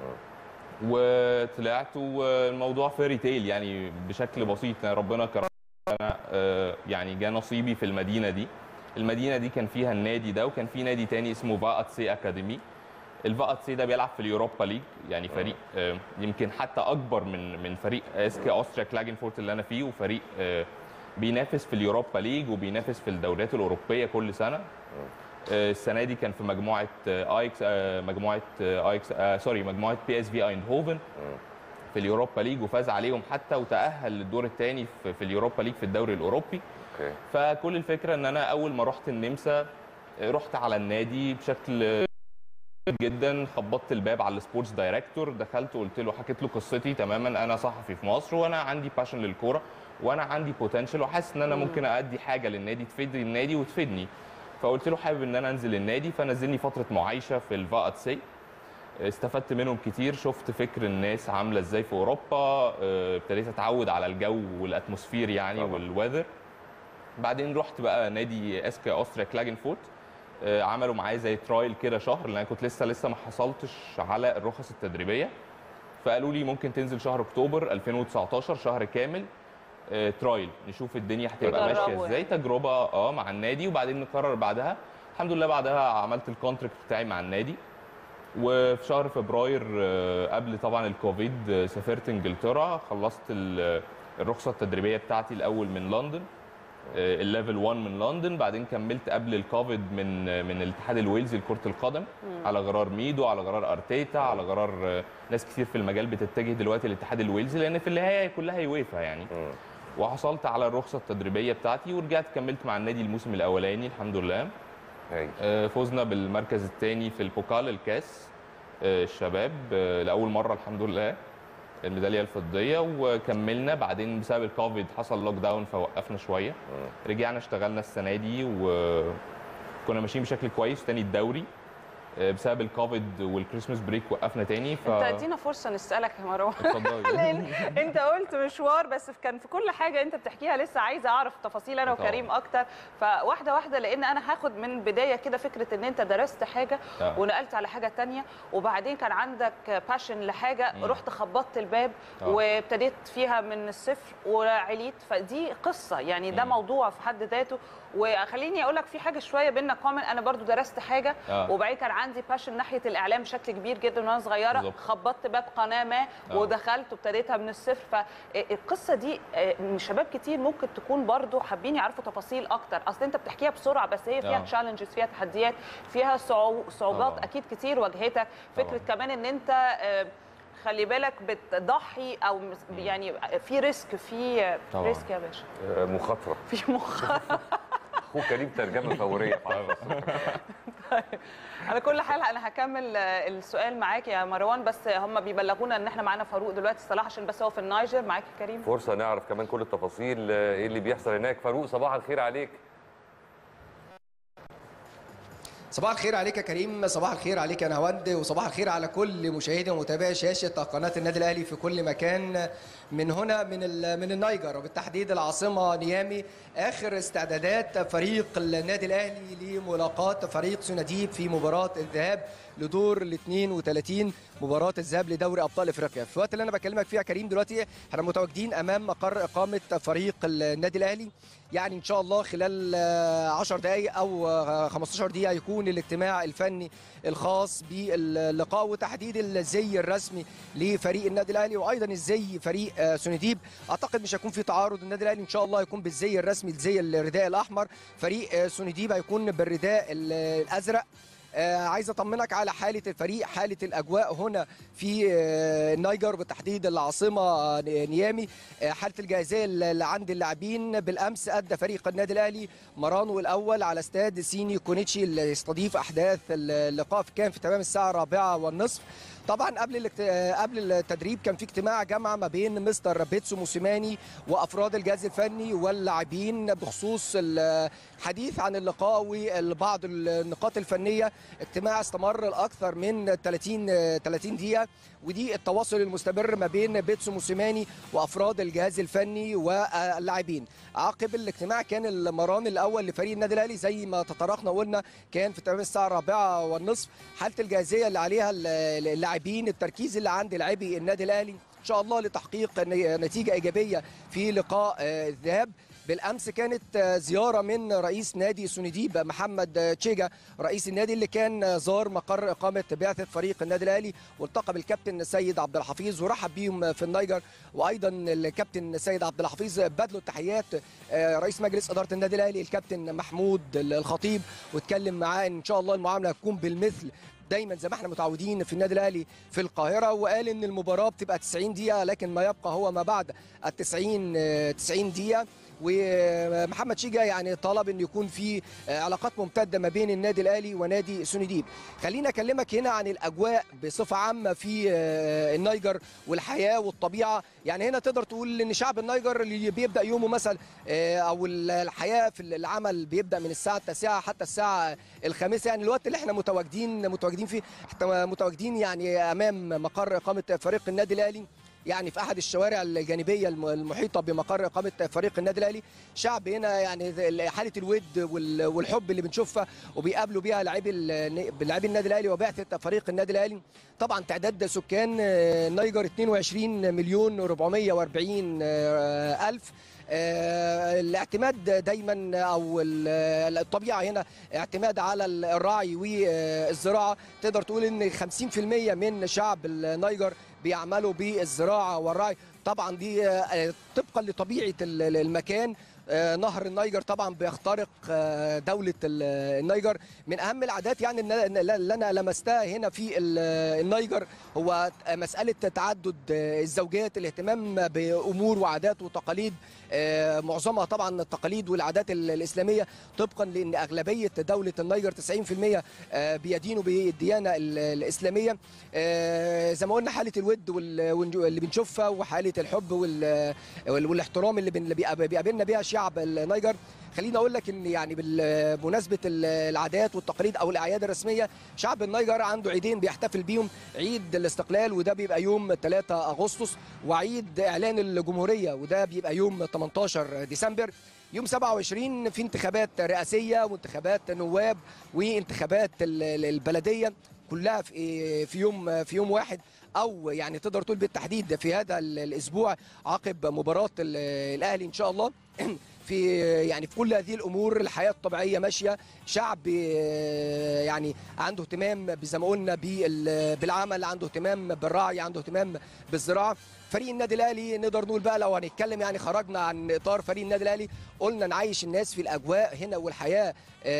وطلعت والموضوع فيري تيل يعني بشكل بسيط يعني ربنا كرم انا آه، يعني جه نصيبي في المدينه دي المدينه دي كان فيها النادي ده وكان في نادي تاني اسمه فاات سي اكاديمي الفاات سي ده بيلعب في اليوروبا ليج يعني فريق آه، يمكن حتى اكبر من من فريق اس كي اوستريا كلاجنفورت اللي انا فيه وفريق آه، بينافس في اليوروبا ليج وبينافس في الدوريات الاوروبيه كل سنه آه، السنه دي كان في مجموعه آه، ايكس آه، مجموعه آه، ايكس آه، سوري مجموعه بي اس في ايندهوفن في اليوروبا ليج وفاز عليهم حتى وتاهل للدور الثاني في, في اليوروبا ليج في الدوري الاوروبي اوكي فكل الفكره ان انا اول ما رحت النمسا رحت على النادي بشكل جدا خبطت الباب على السبورتس دايركتور دخلت وقلت له حكيت له قصتي تماما انا صحفي في مصر وانا عندي باشن للكوره وانا عندي بوتنشال وحاسس ان انا ممكن ادي حاجه للنادي تفيد النادي وتفيدني فقلت له حابب ان انا انزل النادي فنزلني فتره معايشه في الفاات سي استفدت منهم كتير شفت فكر الناس عامله ازاي في اوروبا آه، ابتديت اتعود على الجو والاتموسفير يعني طبعاً. والويذر بعدين رحت بقى نادي اسكا اوستريا كلاجنفورت آه، عملوا معايا زي ترايل كده شهر لان انا كنت لسه لسه ما حصلتش على الرخص التدريبيه فقالوا لي ممكن تنزل شهر اكتوبر 2019 شهر كامل آه، ترايل نشوف الدنيا هتبقى تجربوا ماشيه ازاي يعني. تجربه اه مع النادي وبعدين نقرر بعدها الحمد لله بعدها عملت الكونتراكت بتاعي مع النادي وفي شهر فبراير آه، قبل طبعا الكوفيد آه، سافرت انجلترا خلصت ال- الرخصه التدريبيه بتاعتي الاول من لندن آه، الليفل 1 من لندن بعدين كملت قبل الكوفيد من آه، من الاتحاد الويلزي لكره القدم على غرار ميدو على غرار ارتيتا على غرار آه، ناس كتير في المجال بتتجه دلوقتي للاتحاد الويلزي لان في النهايه كلها يويفا يعني مم. وحصلت على الرخصه التدريبيه بتاعتي ورجعت كملت مع النادي الموسم الاولاني الحمد لله هاي آه، فزنا بالمركز الثاني في البوكال الكاس آه، الشباب آه، لاول مره الحمد لله الميداليه الفضيه وكملنا بعدين بسبب الكوفيد حصل لوك داون فوقفنا شويه رجعنا اشتغلنا السنه دي وكنا ماشيين بشكل كويس تاني الدوري آه، بسبب الكوفيد والكريسماس بريك وقفنا تاني ف انت ادينا فرصه نسالك يا مروان اتفضلي. لان انت قلت مشوار بس كان في كل حاجه انت بتحكيها لسه عايزه اعرف تفاصيل انا طبعاً. وكريم اكتر فواحده واحده لان انا هاخد من بدايه كده فكره ان انت درست حاجه آه. ونقلت على حاجه تانية وبعدين كان عندك باشن لحاجه مم. رحت خبطت الباب آه. وابتديت فيها من الصفر وعليت فدي قصه يعني ده مم. موضوع في حد ذاته وخليني اقول لك في حاجه شويه بينا كومن انا برضو درست حاجه آه. وبعدين كان عندي باشن ناحيه الاعلام بشكل كبير جدا وانا صغيره بالظبط. خبطت باب قناه ما آه. ودخلت وابتديتها من الصفر فالقصه دي آه، من شباب كتير ممكن تكون برضو حابين يعرفوا تفاصيل اكتر اصل انت بتحكيها بسرعه بس هي فيها آه. تشالنجز فيها تحديات فيها صعو- صعوبات طبعاً. اكيد كتير واجهتك فكره طبعاً. كمان ان انت آه، خلي بالك بتضحي او مس- يعني في ريسك في طبعاً. ريسك يا باشا آه، مخاطره في مخاطره اخوك كريم ترجمه فوريه في عشرة الصبح. على كل حال انا هكمل آه، السؤال معاك يا مروان بس هم بيبلغونا ان احنا معانا فاروق دلوقتي صلاح عشان بس هو في النيجر معاك يا كريم فرصه نعرف كمان كل التفاصيل آه، ايه اللي بيحصل هناك فاروق صباح الخير عليك صباح الخير عليك يا كريم صباح الخير عليك يا نهاوند وصباح الخير على كل مشاهدي ومتابعي شاشه قناه النادي الاهلي في كل مكان من هنا من ال- من النيجر وبالتحديد العاصمه نيامي اخر استعدادات فريق النادي الاهلي لملاقاه فريق سناديب في مباراه الذهاب لدور ال 32 مباراه الذهاب لدوري ابطال افريقيا في الوقت اللي انا بكلمك فيه يا كريم دلوقتي احنا متواجدين امام مقر اقامه فريق النادي الاهلي يعني ان شاء الله خلال آه، 10 دقائق او آه، 15 دقيقه يكون الاجتماع الفني الخاص باللقاء وتحديد الزي الرسمي لفريق النادي الاهلي وايضا الزي فريق آه، سونديب اعتقد مش هيكون في تعارض النادي الاهلي ان شاء الله هيكون بالزي الرسمي الزي الرداء الاحمر فريق آه، سونديب هيكون بالرداء ال- الازرق آه، عايز اطمنك على حاله الفريق حاله الاجواء هنا في آه، النيجر بالتحديد العاصمه آه، نيامي آه، حاله الجاهزيه اللي عند اللاعبين بالامس ادى فريق النادي الاهلي مرانه الاول على استاد سيني كونيتشي اللي يستضيف احداث اللقاء كان في تمام الساعه الرابعه والنصف طبعا قبل الاكت... قبل التدريب كان في اجتماع جامعه ما بين مستر بيتسو موسيماني وافراد الجهاز الفني واللاعبين بخصوص الحديث عن اللقاء وبعض النقاط الفنيه اجتماع استمر لاكثر من 30 30 دقيقه ودي التواصل المستمر ما بين بيتسو موسيماني وافراد الجهاز الفني واللاعبين عقب الاجتماع كان المران الاول لفريق النادي الاهلي زي ما تطرقنا وقلنا كان في تمام الساعه الرابعه والنصف حاله الجاهزيه اللي عليها اللاعبين التركيز اللي عند لاعبي النادي الاهلي ان شاء الله لتحقيق ن- نتيجه ايجابيه في لقاء آه، الذهاب بالامس كانت آه، زياره من رئيس نادي سونديب محمد آه، تشيجا رئيس النادي اللي كان آه، زار مقر اقامه بعثه فريق النادي الاهلي والتقى بالكابتن سيد عبد الحفيظ ورحب بيهم في النيجر وايضا الكابتن سيد عبد الحفيظ بدلوا التحيات آه، رئيس مجلس اداره النادي الاهلي الكابتن محمود الخطيب واتكلم معاه ان شاء الله المعامله هتكون بالمثل دايما زي ما احنا متعودين في النادي الاهلي في القاهره وقال ان المباراه بتبقى 90 دقيقه لكن ما يبقى هو ما بعد ال 90 آه، 90 دقيقه ومحمد شيجا يعني طلب ان يكون في آه، علاقات ممتده ما بين النادي الاهلي ونادي سونديب خليني اكلمك هنا عن الاجواء بصفه عامه في آه، النيجر والحياه والطبيعه يعني هنا تقدر تقول ان شعب النيجر اللي بيبدا يومه مثلا آه، او الحياه في العمل بيبدا من الساعه التاسعه حتى الساعه الخامسه يعني الوقت اللي احنا متواجدين متواجدين فيه احنا متواجدين يعني امام مقر اقامه فريق النادي الاهلي يعني في احد الشوارع الجانبيه الم- المحيطه بمقر اقامه فريق النادي الاهلي شعب هنا يعني ذ- حاله الود وال- والحب اللي بنشوفها وبيقابلوا بيها لاعبي ال- لاعبي النادي الاهلي وبعثه فريق النادي الاهلي طبعا تعداد سكان آه، النيجر 22 مليون 440 آه، الف آه، الاعتماد دايما او ال- الطبيعه هنا اعتماد على الرعي والزراعه تقدر تقول ان 50% من شعب النيجر بيعملوا بالزراعه والرعي طبعا دي آه، طبقا لطبيعه ال- ال- المكان آه، نهر النيجر طبعا بيخترق آه، دولة ال- النيجر من أهم العادات يعني إن- إن- اللي أنا لمستها هنا في ال- النيجر هو مسألة تعدد آه، الزوجات الاهتمام بأمور وعادات وتقاليد آه، معظمها طبعا التقاليد والعادات ال- الإسلامية طبقا لأن أغلبية دولة النيجر 90% آه، بيدينوا بالديانة ال- الإسلامية آه، زي ما قلنا حالة الود وال- والنجو- اللي بنشوفها وحالة الحب وال- وال- والاحترام اللي بن- اللي بيقاب- بيقابلنا بيها شعب النيجر خليني اقول لك ان يعني بال- بمناسبه ال- العادات والتقاليد او الاعياد الرسميه شعب النيجر عنده عيدين بيحتفل بيهم عيد الاستقلال وده بيبقى يوم 3 اغسطس وعيد اعلان الجمهوريه وده بيبقى يوم 18 ديسمبر يوم 27 في انتخابات رئاسيه وانتخابات نواب وانتخابات ال- ال- البلديه كلها في في يوم في يوم واحد او يعني تقدر تقول بالتحديد في هذا ال- الاسبوع عقب مباراه ال- الاهلي ان شاء الله في يعني في كل هذه الامور الحياه الطبيعيه ماشيه شعب آه، يعني عنده اهتمام زي ما قلنا بال- بالعمل عنده اهتمام بالرعي عنده اهتمام بالزراعه فريق النادي الاهلي نقدر نقول بقى لو هنتكلم يعني خرجنا عن اطار فريق النادي الاهلي قلنا نعيش الناس في الاجواء هنا والحياه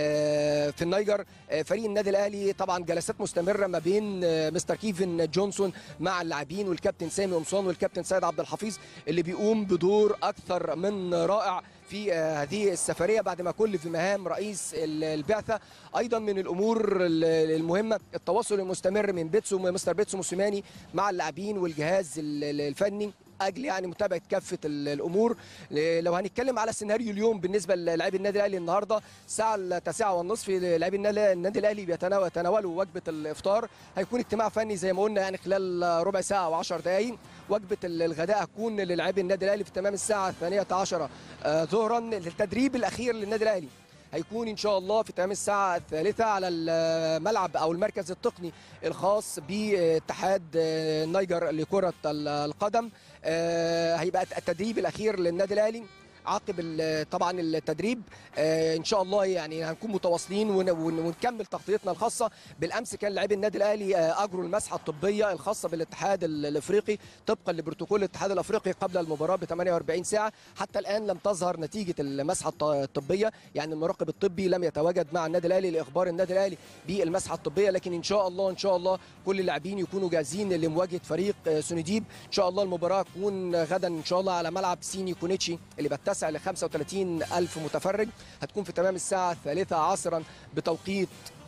آه، في النيجر آه، فريق النادي الاهلي طبعا جلسات مستمره ما بين آه، مستر كيفن جونسون مع اللاعبين والكابتن سامي قمصان والكابتن سيد عبد الحفيظ اللي بيقوم بدور اكثر من رائع في آه، هذه السفريه بعد ما كل في مهام رئيس ال- البعثه ايضا من الامور ال- المهمه التواصل المستمر من بيتسو مستر بيتسو موسيماني مع اللاعبين والجهاز ال- ال- الفني اجل يعني متابعه كافه ال- الامور لو هنتكلم على سيناريو اليوم بالنسبه للاعبي النادي الاهلي النهارده الساعه التاسعة والنصف لاعبي النادي النادي الاهلي بيتناول- يتناولوا وجبه الافطار هيكون اجتماع فني زي ما قلنا يعني خلال ربع ساعه او 10 دقائق وجبه ال- الغداء هتكون للاعبي النادي الاهلي في تمام الساعه الثانيه عشرة آه، ظهرا التدريب الاخير للنادي الاهلي هيكون ان شاء الله في تمام الساعه الثالثه على الملعب او المركز التقني الخاص باتحاد آه، النيجر لكره ال- القدم آه، هيبقى التدريب الاخير للنادي الاهلي عقب ال- طبعا التدريب آه، ان شاء الله يعني هنكون متواصلين ون- ون- ونكمل تغطيتنا الخاصه بالامس كان لاعبي النادي الاهلي آه، اجروا المسحه الطبيه الخاصه بالاتحاد ال- الافريقي طبقا لبروتوكول الاتحاد الافريقي قبل المباراه ب 48 ساعه حتى الان لم تظهر نتيجه المسحه الط- الطبيه يعني المراقب الطبي لم يتواجد مع النادي الاهلي لاخبار النادي الاهلي بالمسحه الطبيه لكن ان شاء الله ان شاء الله كل اللاعبين يكونوا جاهزين لمواجهه فريق آه، سونديب ان شاء الله المباراه تكون غدا ان شاء الله على ملعب سيني كونيتشي اللي بتسع ل 35 الف متفرج هتكون في تمام الساعه الثالثه عصرا بتوقيت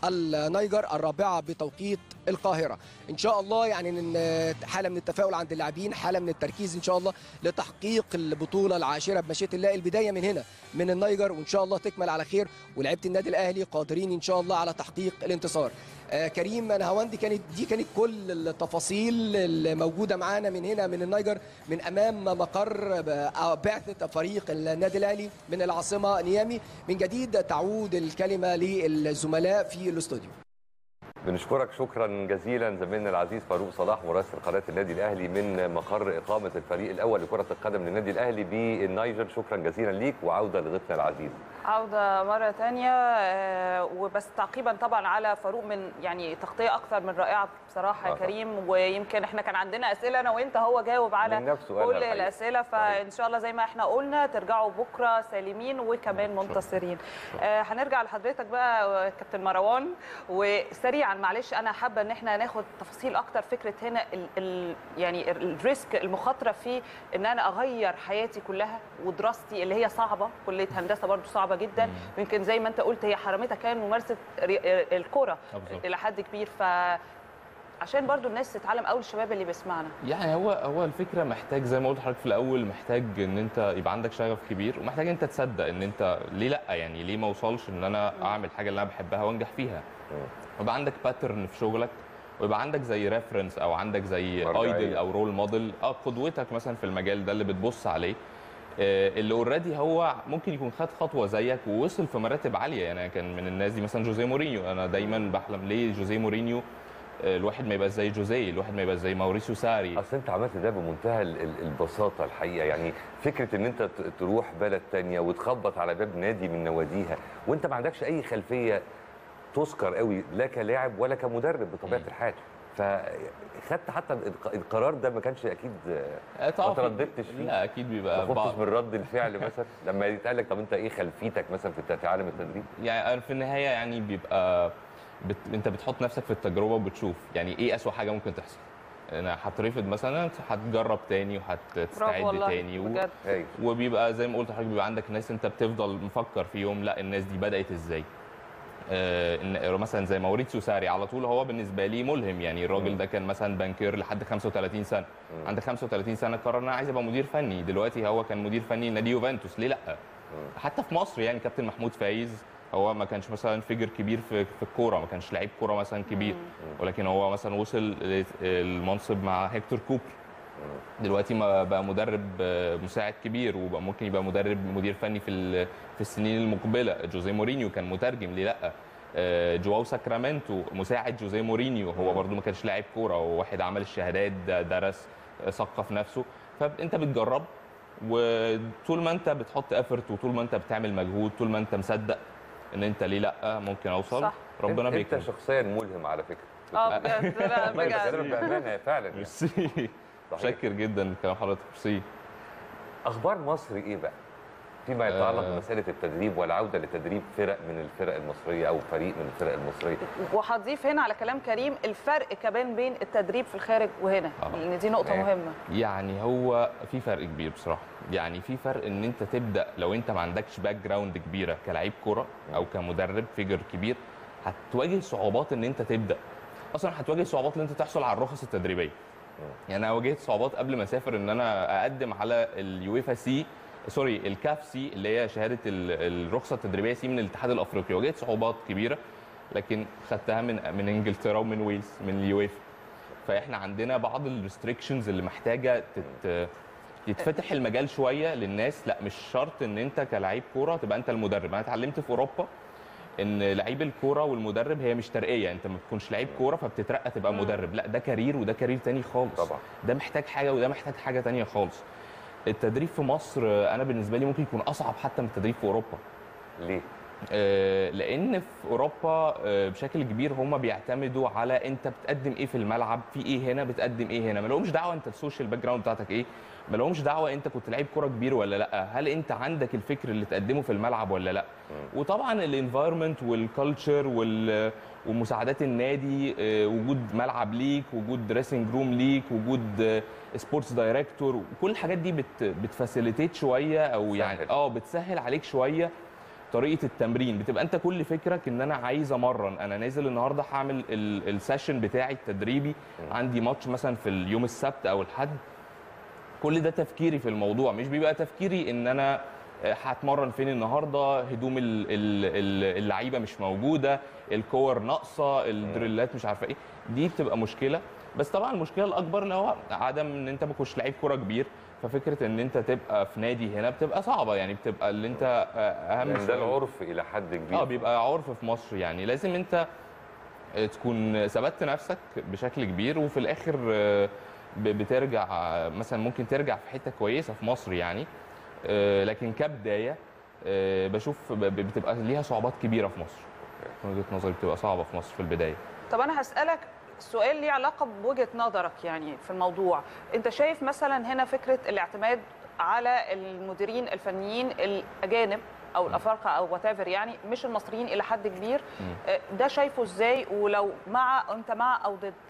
النيجر الرابعه بتوقيت القاهره ان شاء الله يعني إن حاله من التفاؤل عند اللاعبين حاله من التركيز ان شاء الله لتحقيق البطوله العاشره بمشيئه الله البدايه من هنا من النيجر وان شاء الله تكمل على خير ولاعيبه النادي الاهلي قادرين ان شاء الله على تحقيق الانتصار آه كريم نهاوندي كانت دي كانت كل التفاصيل الموجوده معانا من هنا من النيجر من امام مقر ب- بعثه فريق النادي الاهلي من العاصمه نيامي من جديد تعود الكلمه للزملاء في الاستوديو بنشكرك شكرا جزيلا زميلنا العزيز فاروق صلاح مراسل قناه النادي الاهلي من مقر اقامه الفريق الاول لكره القدم للنادي الاهلي بالنيجر شكرا جزيلا ليك وعوده لضيفنا العزيز عودة مرة تانية آه، وبس تعقيبا طبعا على فاروق من يعني تغطية أكثر من رائعة بصراحة يا آه طبعا. كريم ويمكن احنا كان عندنا أسئلة أنا وأنت هو جاوب على من نفسه قالها كل الحقيقة. الأسئلة فإن شاء الله زي ما احنا قلنا ترجعوا بكرة سالمين وكمان منتصرين آه، هنرجع لحضرتك بقى كابتن مروان وسريعا معلش أنا حابة إن احنا ناخد تفاصيل أكتر فكرة هنا ال ال يعني الريسك المخاطرة في إن أنا أغير حياتي كلها ودراستي اللي هي صعبة كلية هندسة برضو صعبة جدا يمكن زي ما انت قلت هي حرمتها كان ممارسه ري- الكره آه بالظبط. الى حد كبير ف عشان برضو الناس تتعلم او الشباب اللي بيسمعنا يعني هو هو الفكره محتاج زي ما قلت لحضرتك في الاول محتاج ان انت يبقى عندك شغف كبير ومحتاج انت تصدق ان انت ليه لا يعني ليه ما اوصلش ان انا اعمل حاجه اللي انا بحبها وانجح فيها ويبقى عندك باترن في شغلك ويبقى عندك زي ريفرنس او عندك زي مرجعية. ايدل او رول موديل اه قدوتك مثلا في المجال ده اللي بتبص عليه آه، اللي اوريدي هو ممكن يكون خد خطوه زيك ووصل في مراتب عاليه يعني أنا كان من الناس دي مثلا جوزيه مورينيو انا دايما بحلم ليه جوزيه مورينيو آه، الواحد ما يبقى زي جوزيه الواحد ما يبقى زي ماوريسيو ساري اصل انت عملت ده بمنتهى ال- ال- البساطه الحقيقه يعني فكره ان انت ت- تروح بلد تانية وتخبط على باب نادي من نواديها وانت ما عندكش اي خلفيه تذكر قوي لا كلاعب ولا كمدرب بطبيعه مم. الحال فخدت حتى الق- القرار ده ما كانش اكيد آه، طبعاً ما في- ترددتش فيه لا اكيد ما بيبقى خفتش بعض من رد الفعل مثلا لما يتقال لك طب انت ايه خلفيتك مثلا في الت- في عالم التدريب يعني أنا في النهايه يعني بيبقى بت... انت بتحط نفسك في التجربه وبتشوف يعني ايه اسوأ حاجه ممكن تحصل انا هترفض مثلا هتجرب تاني برافو وهتستعد والله تاني و... بجد هاي وبيبقى زي ما قلت لحضرتك بيبقى عندك ناس انت بتفضل مفكر فيهم لا الناس دي بدات ازاي آه إن مثلا زي ماوريتسيو ساري على طول هو بالنسبه لي ملهم يعني الراجل ده كان مثلا بانكير لحد 35 سنه عند 35 سنه قرر ان انا عايز ابقى مدير فني دلوقتي هو كان مدير فني لنادي يوفنتوس ليه لا حتى في مصر يعني كابتن محمود فايز هو ما كانش مثلا فيجر كبير في في الكوره ما كانش لعيب كوره مثلا كبير ولكن هو مثلا وصل المنصب مع هيكتور كوبر دلوقتي ما بقى مدرب آه، مساعد كبير وبقى ممكن يبقى مدرب مدير فني في ال- في السنين المقبله جوزيه مورينيو كان مترجم ليه لا آه، جواو ساكرامنتو مساعد جوزيه مورينيو هو برده ما كانش لاعب كوره هو واحد عمل الشهادات ده درس آه، ثقف نفسه فانت بتجرب وطول ما انت بتحط افرت وطول ما انت بتعمل مجهود طول ما انت مصدق ان انت ليه لا ممكن اوصل صح. ربنا انت بيكرم شخصيا ملهم على فكره اه بجد لا والله بجد بكلمك بامانه فعلا يعني. ميرسي صحيح. متشكر جدا كلام حضرتك ميرسي اخبار مصر ايه بقى فيما يتعلق آه. بمساله التدريب والعوده لتدريب فرق من الفرق المصريه او فريق من الفرق المصريه وهضيف هنا على كلام كريم الفرق كمان بين التدريب في الخارج وهنا آه. لان دي نقطه تمام. مهمه يعني هو في فرق كبير بصراحه يعني في فرق ان انت تبدا لو انت ما عندكش باك جراوند كبيره كلاعب كوره او كمدرب فيجر كبير هتواجه صعوبات ان انت تبدا اصلا هتواجه صعوبات ان انت تحصل على الرخص التدريبيه يعني انا واجهت صعوبات قبل ما اسافر ان انا اقدم على اليويفا سي سوري الكاف سي اللي هي شهاده ال- الرخصه التدريبيه سي من الاتحاد الافريقي واجهت صعوبات كبيره لكن خدتها من من انجلترا ومن ويلز من اليويفا فاحنا عندنا بعض الريستريكشنز اللي محتاجه تت يتفتح المجال شويه للناس لا مش شرط ان انت كلاعب كوره تبقى انت المدرب انا اتعلمت في اوروبا ان لعيب الكوره والمدرب هي مش ترقيه انت ما بتكونش لعيب كوره فبتترقى تبقى مدرب لا ده كارير وده كارير تاني خالص طبعا. ده محتاج حاجه وده محتاج حاجه تانية خالص التدريب في مصر آه، انا بالنسبه لي ممكن يكون اصعب حتى من التدريب في اوروبا ليه آه، لان في اوروبا آه، بشكل كبير هم بيعتمدوا على انت بتقدم ايه في الملعب في ايه هنا بتقدم ايه هنا ما لهمش دعوه انت السوشيال باك جراوند بتاعتك ايه ما لهمش دعوه انت كنت لعيب كوره كبير ولا لا هل انت عندك الفكر اللي تقدمه في الملعب ولا لا وطبعا الانفايرمنت والكالتشر وال ومساعدات النادي آه، وجود ملعب ليك وجود دريسنج روم ليك وجود سبورتس دايركتور وكل الحاجات دي بت بتفاسيليتيت شويه او يعني سهل. اه بتسهل عليك شويه طريقه التمرين بتبقى انت كل فكرك ان انا عايز امرن انا نازل النهارده هعمل ال- السيشن بتاعي التدريبي عندي ماتش مثلا في اليوم السبت او الحد كل ده تفكيري في الموضوع مش بيبقى تفكيري ان انا آه، هتمرن فين النهارده هدوم ال- ال- ال- اللعيبه مش موجوده الكور ناقصه الدريلات مش عارفه ايه دي بتبقى مشكله بس طبعا المشكله الاكبر اللي هو عدم ان انت ما كنتش لعيب كوره كبير ففكره ان انت تبقى في نادي هنا بتبقى صعبه يعني بتبقى اللي انت آه، اهم لان ده شوية. العرف الى حد كبير اه بيبقى عرف في مصر يعني لازم انت آه، تكون ثبتت نفسك بشكل كبير وفي الاخر آه، ب- بترجع آه، مثلا ممكن ترجع في حته كويسه في مصر يعني آه، لكن كبدايه آه، بشوف ب- ب- بتبقى ليها صعوبات كبيره في مصر من وجهه نظري بتبقى صعبه في مصر في البدايه طب انا هسالك سؤال ليه علاقه بوجهه نظرك يعني في الموضوع انت شايف مثلا هنا فكره الاعتماد على المديرين الفنيين الاجانب او الافارقه او وات يعني مش المصريين الى حد كبير آه، ده شايفه ازاي ولو مع انت مع او ضد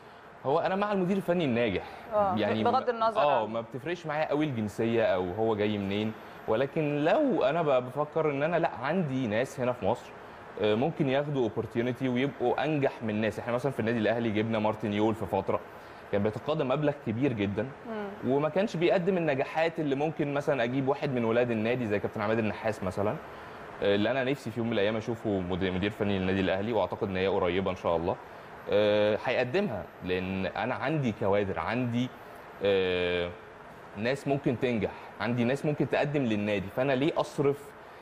هو انا مع المدير الفني الناجح آه، بغض النظر اه عن- ما بتفرقش معايا قوي الجنسيه او هو جاي منين ولكن لو انا ب- بفكر ان انا لا عندي ناس هنا في مصر آه، ممكن ياخدوا اوبورتيونيتي ويبقوا انجح من ناس احنا مثلا في النادي الاهلي جبنا مارتن يول في فتره كان بيتقاضى مبلغ كبير جدا وما كانش بيقدم النجاحات اللي ممكن مثلا اجيب واحد من ولاد النادي زي كابتن عماد النحاس مثلا آه، اللي انا نفسي في يوم من الايام اشوفه مدير مدير فني للنادي الاهلي واعتقد ان هي قريبه ان شاء الله آه، هيقدمها لان انا عندي كوادر عندي آه، ناس ممكن تنجح عندي ناس ممكن تقدم للنادي فانا ليه اصرف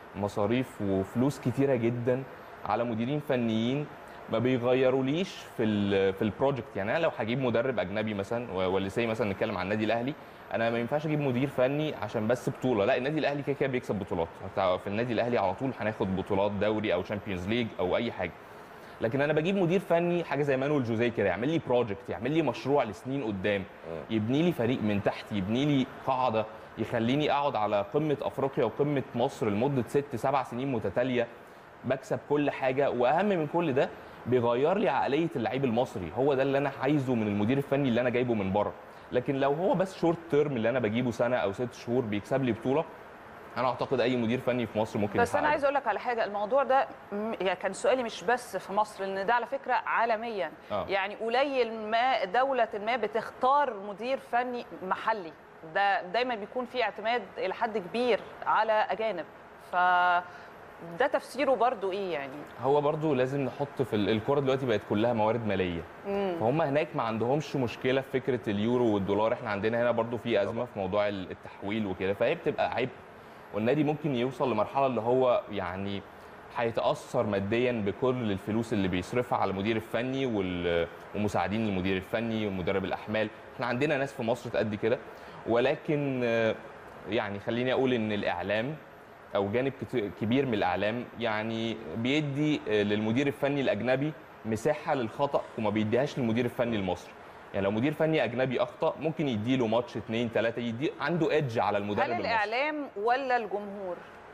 مصاريف وفلوس كتيره جدا على مديرين فنيين ما بيغيروليش في ال في البروجكت يعني انا لو هجيب مدرب اجنبي مثلا و- واللي زي مثلا نتكلم عن النادي الاهلي انا ما ينفعش اجيب مدير فني عشان بس بطوله لا النادي الاهلي كده كده بيكسب بطولات حتى في النادي الاهلي على طول هناخد بطولات دوري او شامبيونز ليج او اي حاجه لكن انا بجيب مدير فني حاجه زي مانويل جوزيه كده يعمل لي بروجكت يعمل لي مشروع لسنين قدام يبني لي فريق من تحت يبني لي قاعده يخليني اقعد على قمه افريقيا وقمه مصر لمده ست سبع سنين متتاليه بكسب كل حاجه واهم من كل ده بيغير لي عقليه اللعيب المصري هو ده اللي انا عايزه من المدير الفني اللي انا جايبه من بره لكن لو هو بس شورت تيرم اللي انا بجيبه سنه او ست شهور بيكسب لي بطوله انا اعتقد اي مدير فني في مصر ممكن بس انا يحقق عايز اقول لك على حاجه الموضوع ده م- يعني كان سؤالي مش بس في مصر لان ده على فكره عالميا آه. يعني قليل ما دوله ما بتختار مدير فني محلي ده دايما بيكون في اعتماد الى حد كبير على اجانب ف ده تفسيره برضو ايه يعني هو برضو لازم نحط في ال- الكوره دلوقتي بقت كلها موارد ماليه فهم هناك ما عندهمش مشكله في فكره اليورو والدولار احنا عندنا هنا برضو في ازمه في موضوع ال- التحويل وكده فهي بتبقى عيب والنادي ممكن يوصل لمرحله اللي هو يعني هيتاثر ماديا بكل الفلوس اللي بيصرفها على المدير الفني وال- ومساعدين المدير الفني ومدرب الاحمال احنا عندنا ناس في مصر تأدي كده ولكن آه، يعني خليني اقول ان الاعلام او جانب كت- كبير من الاعلام يعني بيدي آه، للمدير الفني الاجنبي مساحه للخطا وما بيديهاش للمدير الفني المصري يعني لو مدير فني اجنبي اخطا ممكن يديله ماتش اثنين ثلاثه يدي عنده ايدج على المدرب هل المصري الاعلام ولا الجمهور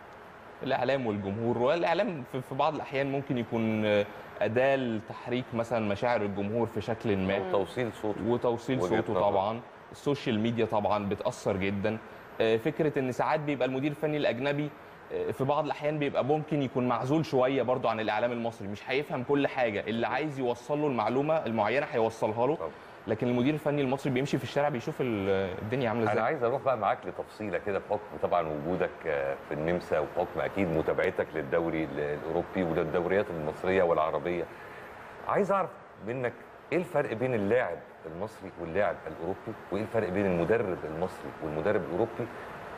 الاعلام والجمهور والاعلام في في بعض الاحيان ممكن يكون آه، اداه لتحريك مثلا مشاعر الجمهور في شكل ما توصيل صوت وتوصيل وجهة صوته نظر. طبعا السوشيال ميديا طبعا بتاثر جدا آه، فكره ان ساعات بيبقى المدير الفني الاجنبي آه، في بعض الاحيان بيبقى ممكن يكون معزول شويه برضو عن الاعلام المصري مش هيفهم كل حاجه اللي عايز يوصل له المعلومه المعينه هيوصلها له طبعا. لكن المدير الفني المصري بيمشي في الشارع بيشوف ال- الدنيا عامله انا ازاي عايز اروح بقى معاك لتفصيله كده بحكم طبعا وجودك آه، في النمسا وبحكم اكيد متابعتك للدوري ال- الاوروبي وللدوريات المصريه والعربيه عايز اعرف منك ايه الفرق بين اللاعب المصري واللاعب الاوروبي وايه الفرق بين المدرب المصري والمدرب الاوروبي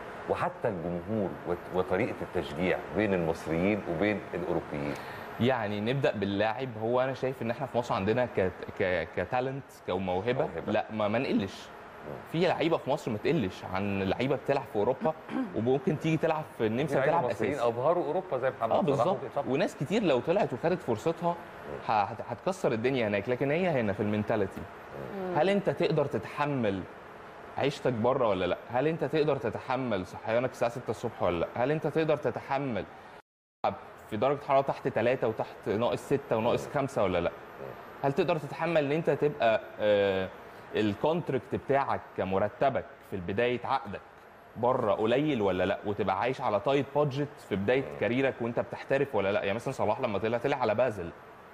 وحتى الجمهور وت- وطريقه التشجيع بين المصريين وبين الاوروبيين يعني نبدا باللاعب هو انا شايف ان احنا في مصر عندنا ك ك كتالنت كموهبه موهبة. لا ما, ما نقلش في لعيبه في مصر ما تقلش عن لعيبه بتلعب في اوروبا وممكن تيجي تلعب في النمسا لعيبة وتلعب مصريين اساسي ابهروا اوروبا زي محمد اه صلاح بالظبط طبعاً. وناس كتير لو طلعت وخدت فرصتها ه- هت- هتكسر الدنيا هناك لكن هي هنا في المينتاليتي هل انت تقدر تتحمل عيشتك بره ولا لا هل انت تقدر تتحمل صحيانك الساعه 6 الصبح ولا لا هل انت تقدر تتحمل تلعب في درجه حراره تحت 3 وتحت ناقص 6 وناقص 5 ولا لا هل تقدر تتحمل ان انت تبقى آه الكونتراكت بتاعك كمرتبك في بدايه عقدك بره قليل ولا لا وتبقى عايش على تايت بادجت في بدايه كاريرك وانت بتحترف ولا لا يعني مثلا صلاح لما طلع طلع على بازل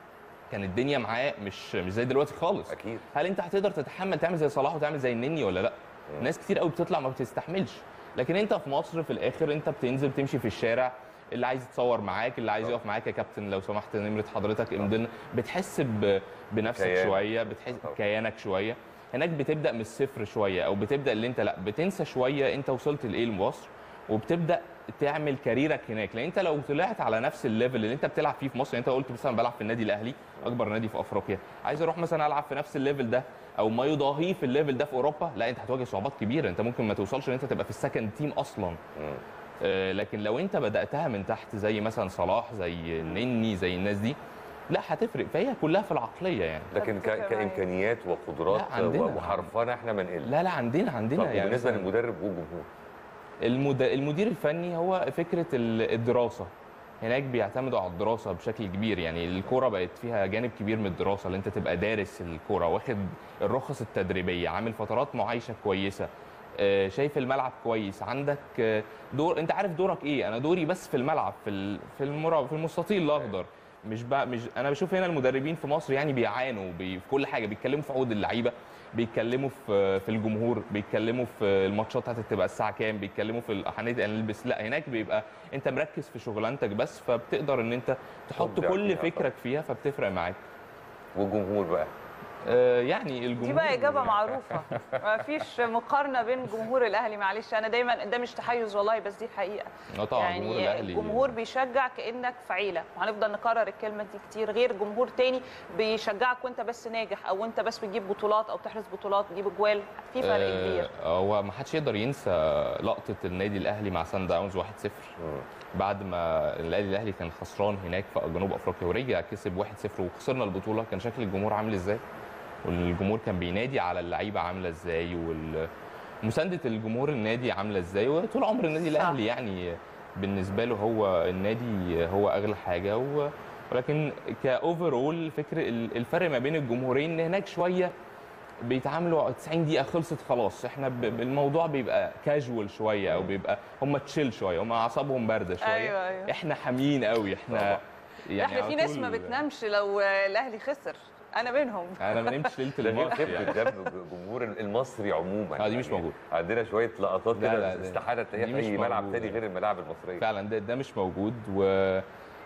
كان الدنيا معاه مش مش زي دلوقتي خالص اكيد هل انت هتقدر تتحمل تعمل زي صلاح وتعمل زي النني ولا لا ناس كتير قوي بتطلع ما بتستحملش لكن انت في مصر في الاخر انت بتنزل تمشي في الشارع اللي عايز يتصور معاك اللي عايز يقف معاك يا كابتن لو سمحت نمره حضرتك امضي بتحس ب... بنفسك كيانك. شويه بتحس طبعا. كيانك شويه هناك بتبدا من الصفر شويه او بتبدا اللي انت لا بتنسى شويه انت وصلت لايه لمصر وبتبدا تعمل كاريرك هناك لان انت لو طلعت على نفس الليفل اللي انت بتلعب فيه في مصر يعني انت قلت مثلا بلعب في النادي الاهلي اكبر نادي في افريقيا عايز اروح مثلا العب في نفس الليفل ده او ما يضاهيه في الليفل ده في اوروبا لا انت هتواجه صعوبات كبيره انت ممكن ما توصلش ان انت تبقى في السكند تيم اصلا آه، لكن لو انت بداتها من تحت زي مثلا صلاح زي النني زي الناس دي لا هتفرق فهي كلها في العقليه يعني لكن ك... كامكانيات وقدرات لا، عندنا. وحرفنه احنا ما نقل لا لا عندنا عندنا طب يعني بالنسبه مثلاً للمدرب والجمهور المد... المدير الفني هو فكره ال- الدراسه هناك بيعتمدوا على الدراسه بشكل كبير يعني الكوره بقت فيها جانب كبير من الدراسه اللي انت تبقى دارس الكوره واخد الرخص التدريبيه عامل فترات معايشه كويسه آه، شايف الملعب كويس عندك آه، دور انت عارف دورك ايه انا دوري بس في الملعب في ال... في المرا... في المستطيل الاخضر مش بقى مش انا بشوف هنا المدربين في مصر يعني بيعانوا بي... في كل حاجه بيتكلموا في عقود اللعيبه بيتكلموا في في الجمهور بيتكلموا في الماتشات هتبقى الساعه كام بيتكلموا في ال- هنلبس لا هناك بيبقى انت مركز في شغلانتك بس فبتقدر ان انت تحط تبدع كل فيها فكرك فيها فبتفرق معاك والجمهور بقى آه يعني الجمهور دي بقى اجابه معروفه ما فيش مقارنه بين جمهور الاهلي معلش انا دايما ده مش تحيز والله بس دي حقيقه اه طبعا يعني جمهور الاهلي الجمهور بيشجع كانك في عيله وهنفضل نكرر الكلمه دي كتير غير جمهور تاني بيشجعك وانت بس ناجح او انت بس بتجيب بطولات او تحرز بطولات تجيب اجوال في فرق آه، كبير هو ما حدش يقدر ينسى لقطه النادي الاهلي مع سان داونز 1-0 بعد ما النادي الاهلي كان خسران هناك في جنوب افريقيا ورجع كسب 1-0 وخسرنا البطوله كان شكل الجمهور عامل ازاي والجمهور كان بينادي على اللعيبه عامله ازاي وال مسانده الجمهور النادي عامله ازاي وطول عمر النادي الاهلي يعني بالنسبه له هو النادي هو اغلى حاجه و... ولكن كاوفرول فكر ال- الفرق ما بين الجمهورين ان هناك شويه بيتعاملوا 90 دقيقه خلصت خلاص احنا ب... الموضوع بيبقى كاجوال شويه او بيبقى هم تشيل شويه هم اعصابهم بارده شويه أيوة، أيوة. احنا حاميين قوي احنا يعني احنا على في ناس طول- ما بتنامش لو الاهلي خسر انا منهم انا ما نمتش ليله ده غير الماتش خفه يعني. دم الجمهور المصري عموما اه دي مش يعني موجود. عندنا شويه لقطات لا، لا، كده ده- استحاله تلاقيها دي في مش اي ملعب موجودة. تاني غير الملاعب المصريه فعلا ده ده مش موجود و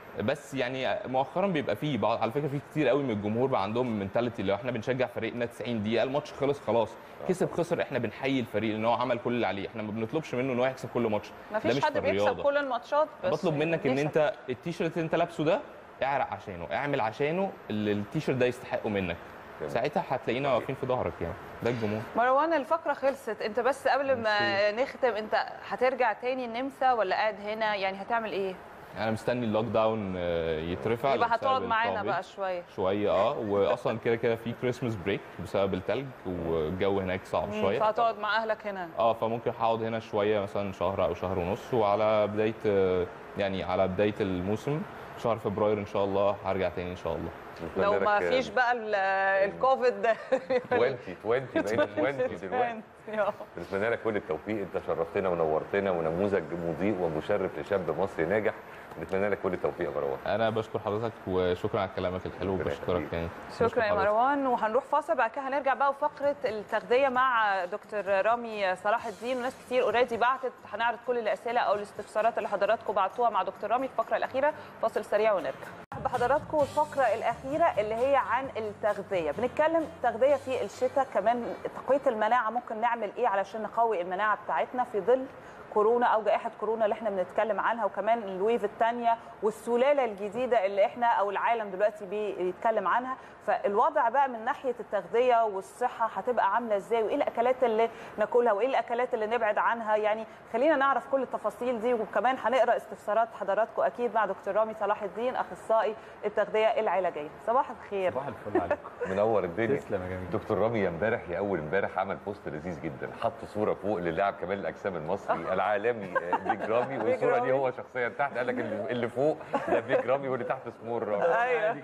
بس يعني مؤخرا بيبقى فيه بعض على فكره في كتير قوي من الجمهور بقى عندهم منتاليتي لو احنا بنشجع فريقنا 90 دقيقه الماتش خلص خلاص كسب خسر احنا بنحيي الفريق ان هو عمل كل اللي عليه احنا ما بنطلبش منه ان هو يكسب كل ماتش ما ده فيش مش حد في بيكسب الرياضة. كل الماتشات بس بطلب منك ان بيكسب. انت التيشيرت اللي انت لابسه ده اعرق عشانه اعمل عشانه اللي التيشيرت ده يستحقه منك ساعتها هتلاقينا واقفين في ظهرك يعني ده الجمهور مروان الفقرة خلصت انت بس قبل ما نختم انت هترجع تاني النمسا ولا قاعد هنا يعني هتعمل ايه انا مستني اللوك داون آه، يترفع يبقى بسبب هتقعد معانا الكوفيد. بقى شوية شويه اه واصلا كده كده في كريسماس بريك بسبب التلج والجو هناك صعب مم، شويه فهتقعد مع اهلك هنا اه فممكن هقعد هنا شويه مثلا شهر او شهر ونص وعلى بدايه آه، يعني على بدايه الموسم شهر فبراير ان شاء الله هرجع تاني ان شاء الله لو ما فيش بقى ال- الكوفيد ده 20 20 بقينا 20 دلوقتي يا. بنتمنى لك كل التوفيق انت شرفتنا ونورتنا ونموذج مضيء ومشرف لشاب مصري ناجح بنتمنى لك كل التوفيق يا مروان انا بشكر حضرتك وشكرا على كلامك الحلو وبشكرك يعني شكرا بشكر يا حضرتك. مروان وهنروح فاصل بعد كده هنرجع بقى فقره التغذيه مع دكتور رامي صلاح الدين وناس كتير اوريدي بعتت هنعرض كل الاسئله او الاستفسارات اللي حضراتكم بعتوها مع دكتور رامي في الفقره الاخيره فاصل سريع ونرجع بحضراتكم الفقره الاخيره اللي هي عن التغذيه بنتكلم تغذيه في الشتاء كمان تقويه المناعه ممكن نعمل ايه علشان نقوي المناعه بتاعتنا في ظل كورونا او جائحه كورونا اللي احنا بنتكلم عنها وكمان الويف الثانيه والسلاله الجديده اللي احنا او العالم دلوقتي بيتكلم عنها فالوضع بقى من ناحيه التغذيه والصحه هتبقى عامله ازاي وايه الاكلات اللي ناكلها وايه الاكلات اللي نبعد عنها يعني خلينا نعرف كل التفاصيل دي وكمان هنقرا استفسارات حضراتكم اكيد مع دكتور رامي صلاح الدين اخصائي التغذيه العلاجيه صباح الخير صباح الفل عليكم منور الدنيا تسلم يا جميل دكتور رامي امبارح يا اول امبارح عمل بوست لذيذ جدا حط صوره فوق للاعب كمال الاجسام المصري العالمي آه، بيج رامي بيج والصوره دي رامي. هو شخصيا تحت قال لك اللي اللي فوق ده بيج رامي واللي تحت سمول رامي ايوه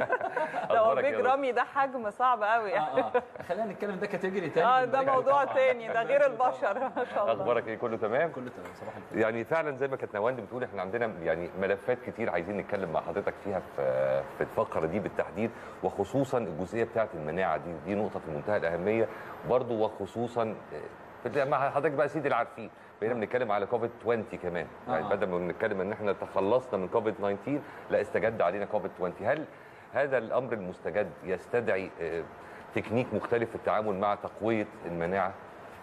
ده هو أخبارك يا بيج دكتور؟ رامي ده حجم صعب قوي اه اه خلينا نتكلم ده كاتيجوري تاني اه من ده مراجع موضوع الطبع. تاني ده غير البشر ما شاء الله اخبارك ايه كله تمام كله تمام صباح الفل يعني فعلا زي ما كانت نواند بتقول احنا عندنا يعني ملفات كتير عايزين نتكلم مع حضرتك فيها في في الفقره دي بالتحديد وخصوصا الجزئيه بتاعه المناعه دي دي نقطه في منتهى الاهميه برضو وخصوصا في- مع حضرتك بقى سيدي العارفين بقينا بنتكلم على كوفيد 20 كمان يعني آه. بدل ما بنتكلم ان احنا تخلصنا من كوفيد 19 لا استجد علينا كوفيد 20 هل هذا الامر المستجد يستدعي آه، تكنيك مختلف في التعامل مع تقويه المناعه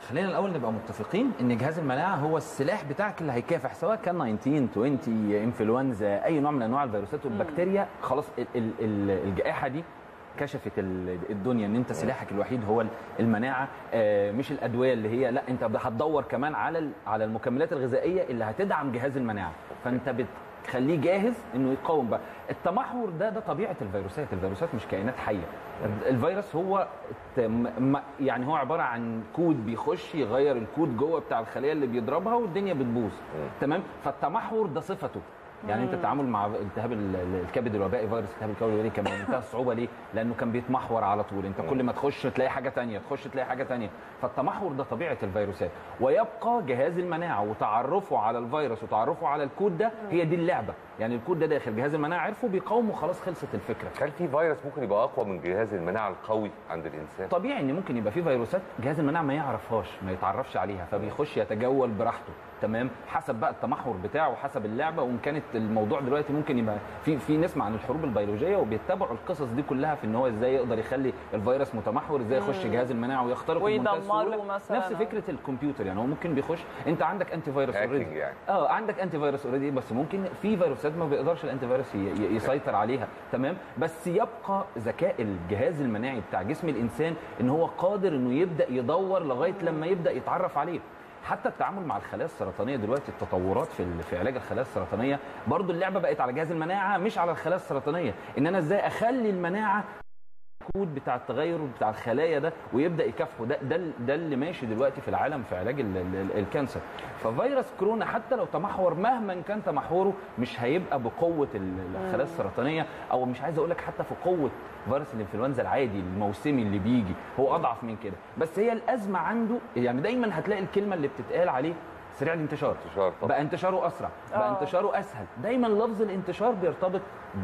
خلينا الاول نبقى متفقين ان جهاز المناعه هو السلاح بتاعك اللي هيكافح سواء كان 19 20 انفلونزا اي نوع من انواع الفيروسات والبكتيريا خلاص ال- ال- ال- الجائحه دي كشفت ال- الدنيا ان انت سلاحك الوحيد هو المناعه آه، مش الادويه اللي هي لا انت هتدور كمان على ال- على المكملات الغذائيه اللي هتدعم جهاز المناعه فانت بتخليه جاهز انه يقاوم بقى التمحور ده ده طبيعه الفيروسات الفيروسات مش كائنات حيه الفيروس هو ت- م- م- يعني هو عباره عن كود بيخش يغير الكود جوه بتاع الخليه اللي بيضربها والدنيا بتبوظ تمام فالتمحور ده صفته يعني انت مم. التعامل مع التهاب ال- ال- الكبد الوبائي فيروس التهاب الكبد الوبائي كان بمنتهى الصعوبه ليه؟ لانه كان بيتمحور على طول انت كل ما تخش تلاقي حاجه تانية تخش تلاقي حاجه تانية فالتمحور ده طبيعه الفيروسات ويبقى جهاز المناعه وتعرفه على الفيروس وتعرفه على الكود ده هي دي اللعبه يعني الكود ده داخل جهاز المناعه عرفه بيقاومه خلاص خلصت الفكره هل في فيروس ممكن يبقى اقوى من جهاز المناعه القوي عند الانسان طبيعي ان ممكن يبقى في فيروسات جهاز المناعه ما يعرفهاش ما يتعرفش عليها فبيخش يتجول براحته تمام حسب بقى التمحور بتاعه وحسب اللعبه وان كانت الموضوع دلوقتي ممكن يبقى في في نسمع عن الحروب البيولوجيه وبيتبعوا القصص دي كلها في ان هو ازاي يقدر يخلي الفيروس متمحور ازاي يخش مم. جهاز المناعه ويخترقه بمنتهى ويدمره السهولة. مثلاً. نفس فكره الكمبيوتر يعني هو ممكن بيخش انت عندك انتي فيروس اوريدي يعني. اه عندك انتي فيروس اوريدي بس ممكن في فيروسات ما بيقدرش الانتي فيروس ي- ي- يسيطر عليها تمام بس يبقى ذكاء الجهاز المناعي بتاع جسم الانسان ان هو قادر انه يبدا يدور لغايه لما يبدا يتعرف عليه حتى التعامل مع الخلايا السرطانيه دلوقتي التطورات في ال- في علاج الخلايا السرطانيه برضو اللعبه بقت على جهاز المناعه مش على الخلايا السرطانيه ان انا ازاي اخلي المناعه الكود بتاع التغير بتاع الخلايا ده ويبدا يكافحه ده ده ده اللي ماشي دلوقتي في العالم في علاج ال ال الكانسر ففيروس كورونا حتى لو تمحور مهما كان تمحوره مش هيبقى بقوه ال- الخلايا السرطانيه او مش عايز اقول لك حتى في قوه فيروس الانفلونزا العادي الموسمي اللي بيجي هو اضعف من كده بس هي الازمه عنده يعني دايما هتلاقي الكلمه اللي بتتقال عليه سريع الانتشار انتشار بقى انتشاره اسرع بقى آه. انتشاره اسهل دايما لفظ الانتشار بيرتبط ب...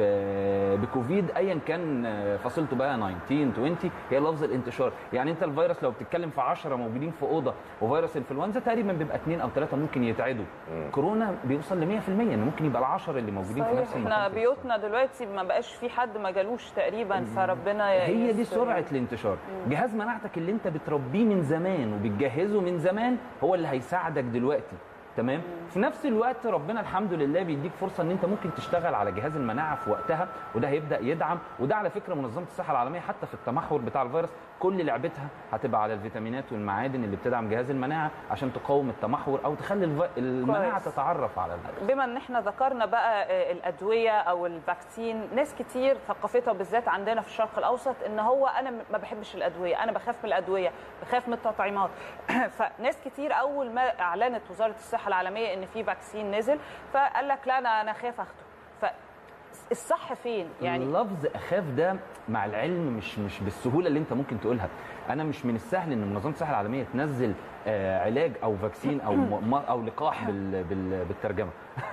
بكوفيد ايا كان فصيلته بقى 19 20 هي لفظ الانتشار يعني انت الفيروس لو بتتكلم في 10 موجودين في اوضه وفيروس انفلونزا تقريبا بيبقى اثنين او ثلاثه ممكن يتعدوا كورونا بيوصل ل 100% ان ممكن يبقى ال10 اللي موجودين في صحيح نفس المكان احنا بيوتنا دلوقتي ما بقاش في حد ما جالوش تقريبا فربنا هي دي يستر. سرعه الانتشار جهاز مناعتك اللي انت بتربيه من زمان وبتجهزه من زمان هو اللي هيساعدك دلوقتي تمام في نفس الوقت ربنا الحمد لله بيديك فرصه ان انت ممكن تشتغل على جهاز المناعه في وقتها وده هيبدا يدعم وده على فكره منظمه الصحه العالميه حتى في التمحور بتاع الفيروس كل لعبتها هتبقى على الفيتامينات والمعادن اللي بتدعم جهاز المناعه عشان تقاوم التمحور او تخلي الف- المناعه كويس. تتعرف على الفيروس بما ان احنا ذكرنا بقى آه، الادويه او الفاكسين ناس كتير ثقافتها بالذات عندنا في الشرق الاوسط ان هو انا م- ما بحبش الادويه انا بخاف من الادويه بخاف من التطعيمات فناس كتير اول ما اعلنت وزاره الصحه العالميه ان في فاكسين نزل فقال لك لا انا انا خايف اخده فالصح فين يعني لفظ اخاف ده مع العلم مش مش بالسهوله اللي انت ممكن تقولها انا مش من السهل ان منظمه الصحه العالميه تنزل آه، علاج او فاكسين او م- او لقاح بال بال بالترجمه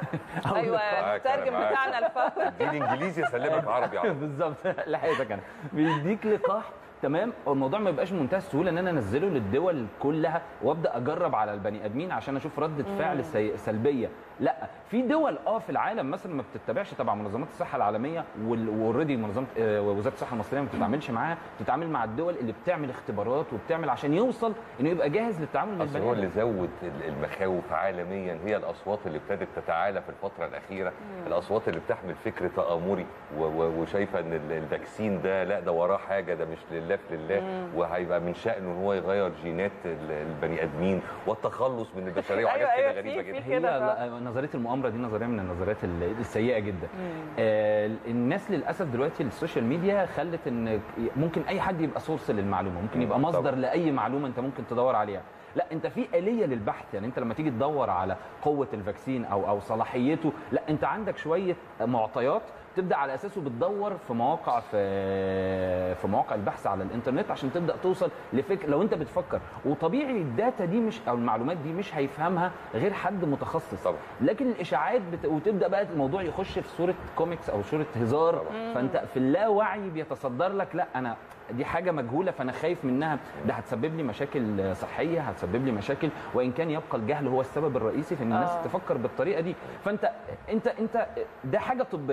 أو ايوه لقاح. المترجم بتاعنا الفوز اديني انجليزي اسلمك عربي على طول. بالظبط لحقتك انا بيديك لقاح تمام الموضوع ما يبقاش منتهى السهوله ان انا انزله للدول كلها وابدا اجرب على البني ادمين عشان اشوف رده مم. فعل سي... سلبيه لا في دول اه في العالم مثلا ما بتتبعش تبع منظمات الصحه العالميه واوريدي منظمه آه، وزاره الصحه المصريه ما بتتعاملش معاها بتتعامل مع الدول اللي بتعمل اختبارات وبتعمل عشان يوصل انه يبقى جاهز للتعامل مع اصل البني هو آدم. اللي زود ال- المخاوف عالميا هي الاصوات اللي ابتدت تتعالى في الفتره الاخيره الاصوات اللي بتحمل فكر تامري و- و- وشايفه ان ال- الفاكسين ده لا ده وراه حاجه ده مش لله في لله مم. وهيبقى من شانه ان هو يغير جينات ال- البني ادمين والتخلص من البشريه وحاجات أيوة، كده أيوة، غريبه في- جدا في هي كده لا- نظريه المؤامره دي نظريه من النظريات ال- السيئه جدا آه الناس للاسف دلوقتي السوشيال ميديا خلت ان ممكن اي حد يبقى سورس للمعلومه ممكن يبقى مم، مصدر طبعاً. لاي معلومه انت ممكن تدور عليها لا انت في اليه للبحث يعني انت لما تيجي تدور على قوه الفاكسين او او صلاحيته لا انت عندك شويه معطيات تبدا على اساسه بتدور في مواقع في في مواقع البحث على الانترنت عشان تبدا توصل لفكر لو انت بتفكر وطبيعي الداتا دي مش او المعلومات دي مش هيفهمها غير حد متخصص طبعا. لكن الاشاعات بت... وتبدا بقى الموضوع يخش في صوره كوميكس او صوره هزار طبعا. فانت في اللاوعي بيتصدر لك لا انا دي حاجه مجهوله فانا خايف منها ده هتسبب لي مشاكل صحيه هتسبب لي مشاكل وان كان يبقى الجهل هو السبب الرئيسي في ان الناس آه. تفكر بالطريقه دي فانت انت انت ده حاجه طبيه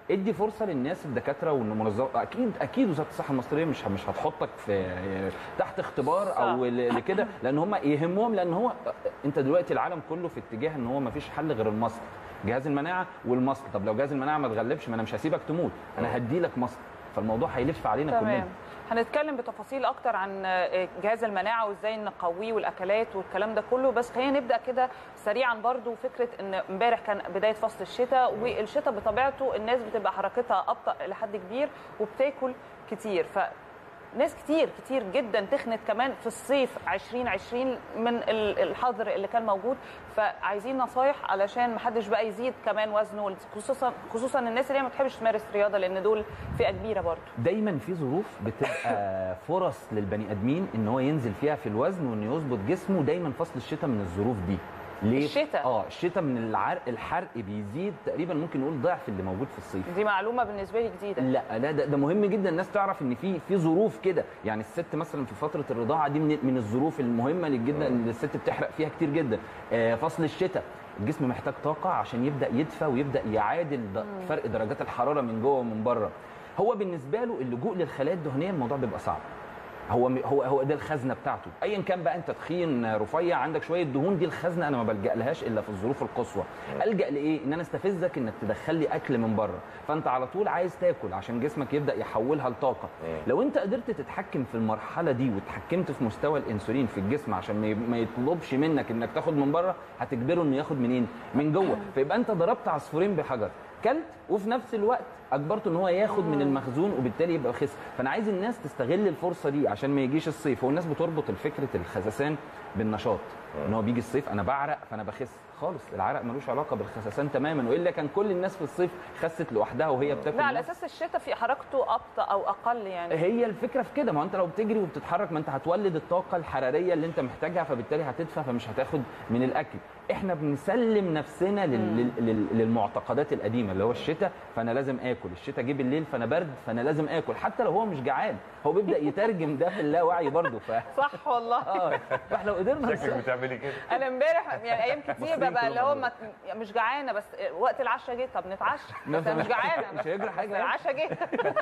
ادي فرصه للناس الدكاتره والمنظمه اكيد اكيد وزاره الصحه المصريه مش مش هتحطك في تحت اختبار او ل- لكده لان هم يهمهم لان هو انت دلوقتي العالم كله في اتجاه ان هو ما فيش حل غير المصل جهاز المناعه والمصل طب لو جهاز المناعه ما اتغلبش ما انا مش هسيبك تموت انا هدي لك مصل فالموضوع هيلف علينا كلنا تمام هنتكلم بتفاصيل اكتر عن جهاز المناعه وازاي نقويه والاكلات والكلام ده كله بس خلينا نبدا كده سريعا برضو فكره ان امبارح كان بدايه فصل الشتاء والشتاء بطبيعته الناس بتبقى حركتها ابطا لحد كبير وبتاكل كتير ف ناس كتير كتير جدا تخنت كمان في الصيف 2020 من ال- الحظر اللي كان موجود فعايزين نصايح علشان ما حدش بقى يزيد كمان وزنه خصوصا خصوصا الناس اللي هي ما بتحبش تمارس رياضه لان دول فئه كبيره برضو دايما في ظروف بتبقى فرص للبني ادمين ان هو ينزل فيها في الوزن وان يظبط جسمه دايما فصل الشتاء من الظروف دي ليه؟ الشتاء. اه الشتاء من العرق الحرق بيزيد تقريبا ممكن نقول ضعف اللي موجود في الصيف دي معلومه بالنسبه لي جديده لا لا ده, ده مهم جدا الناس تعرف ان في في ظروف كده يعني الست مثلا في فتره الرضاعه دي من, من الظروف المهمه جدا اللي الست بتحرق فيها كتير جدا آه فصل الشتاء الجسم محتاج طاقه عشان يبدا يدفى ويبدا يعادل د- فرق درجات الحراره من جوه ومن بره هو بالنسبه له اللجوء للخلايا الدهنيه الموضوع بيبقى صعب هو هو هو ده الخزنه بتاعته ايا كان بقى انت تخين رفيع عندك شويه دهون دي الخزنه انا ما بلجا لهاش الا في الظروف القصوى الجا لايه ان انا استفزك انك تدخل لي اكل من بره فانت على طول عايز تاكل عشان جسمك يبدا يحولها لطاقه لو انت قدرت تتحكم في المرحله دي وتحكمت في مستوى الانسولين في الجسم عشان ما ي- ما يطلبش منك انك تاخد من بره هتجبره انه ياخد منين من جوه فيبقى انت ضربت عصفورين بحجر كلت وفي نفس الوقت اجبرته ان هو ياخد من المخزون وبالتالي يبقى خس فانا عايز الناس تستغل الفرصه دي عشان ما يجيش الصيف هو الناس بتربط الفكره الخسسان بالنشاط ان هو بيجي الصيف انا بعرق فانا بخس خالص العرق ملوش علاقه بالخسسان تماما والا كان كل الناس في الصيف خست لوحدها وهي بتاكل لا على نفس- اساس الشتاء في حركته ابطا او اقل يعني هي الفكره في كده ما هو انت لو بتجري وبتتحرك ما انت هتولد الطاقه الحراريه اللي انت محتاجها فبالتالي هتدفى فمش هتاخد من الاكل احنا بنسلم نفسنا لل... لل... لل... للمعتقدات القديمه اللي هو الشتاء فانا لازم اكل الشتاء جه بالليل فانا برد فانا لازم اكل حتى لو هو مش جعان هو بيبدا يترجم ده في اللاوعي برضه ف... صح والله اه فاحنا لو قدرنا شكلك بتعملي كده انا امبارح يعني ايام كتير مصريين ببقى اللي هو كلهم ما- مش جعانه بس وقت العشاء جه طب نتعشى بس أنا مش جعانه مش هيجرى حاجة بس يعني. العشاء جه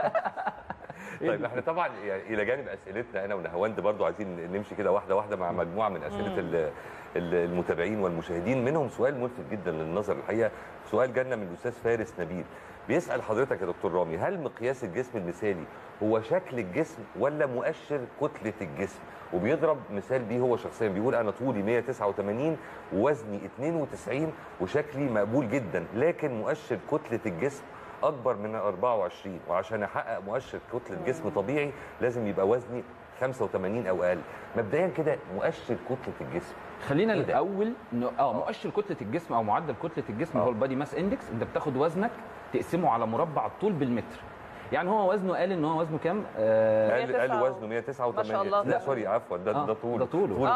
طيب احنا طبعا يعني الى جانب اسئلتنا انا ونهاوند برضو عايزين نمشي كده واحده واحده مع مجموعه من اسئله ال- ال- المتابعين والمشاهدين منهم سؤال ملفت جدا للنظر الحقيقه سؤال جالنا من الاستاذ فارس نبيل بيسال حضرتك يا دكتور رامي هل مقياس الجسم المثالي هو شكل الجسم ولا مؤشر كتله الجسم وبيضرب مثال بيه هو شخصيا بيقول انا طولي 189 ووزني 92 وشكلي مقبول جدا لكن مؤشر كتله الجسم اكبر من 24 وعشان احقق مؤشر كتله جسم طبيعي لازم يبقى وزني 85 او اقل مبدئيا كده مؤشر كتله الجسم خلينا إيه ده؟ الاول ن- اه مؤشر كتله الجسم او معدل كتله الجسم اللي هو البادي ماس اندكس انت بتاخد وزنك تقسمه على مربع الطول بالمتر يعني هو وزنه قال ان هو وزنه كام آه قال قال وزنه 189 ما شاء الله. لا سوري عفوا ده آه، ده طوله ده طوله. طوله آه،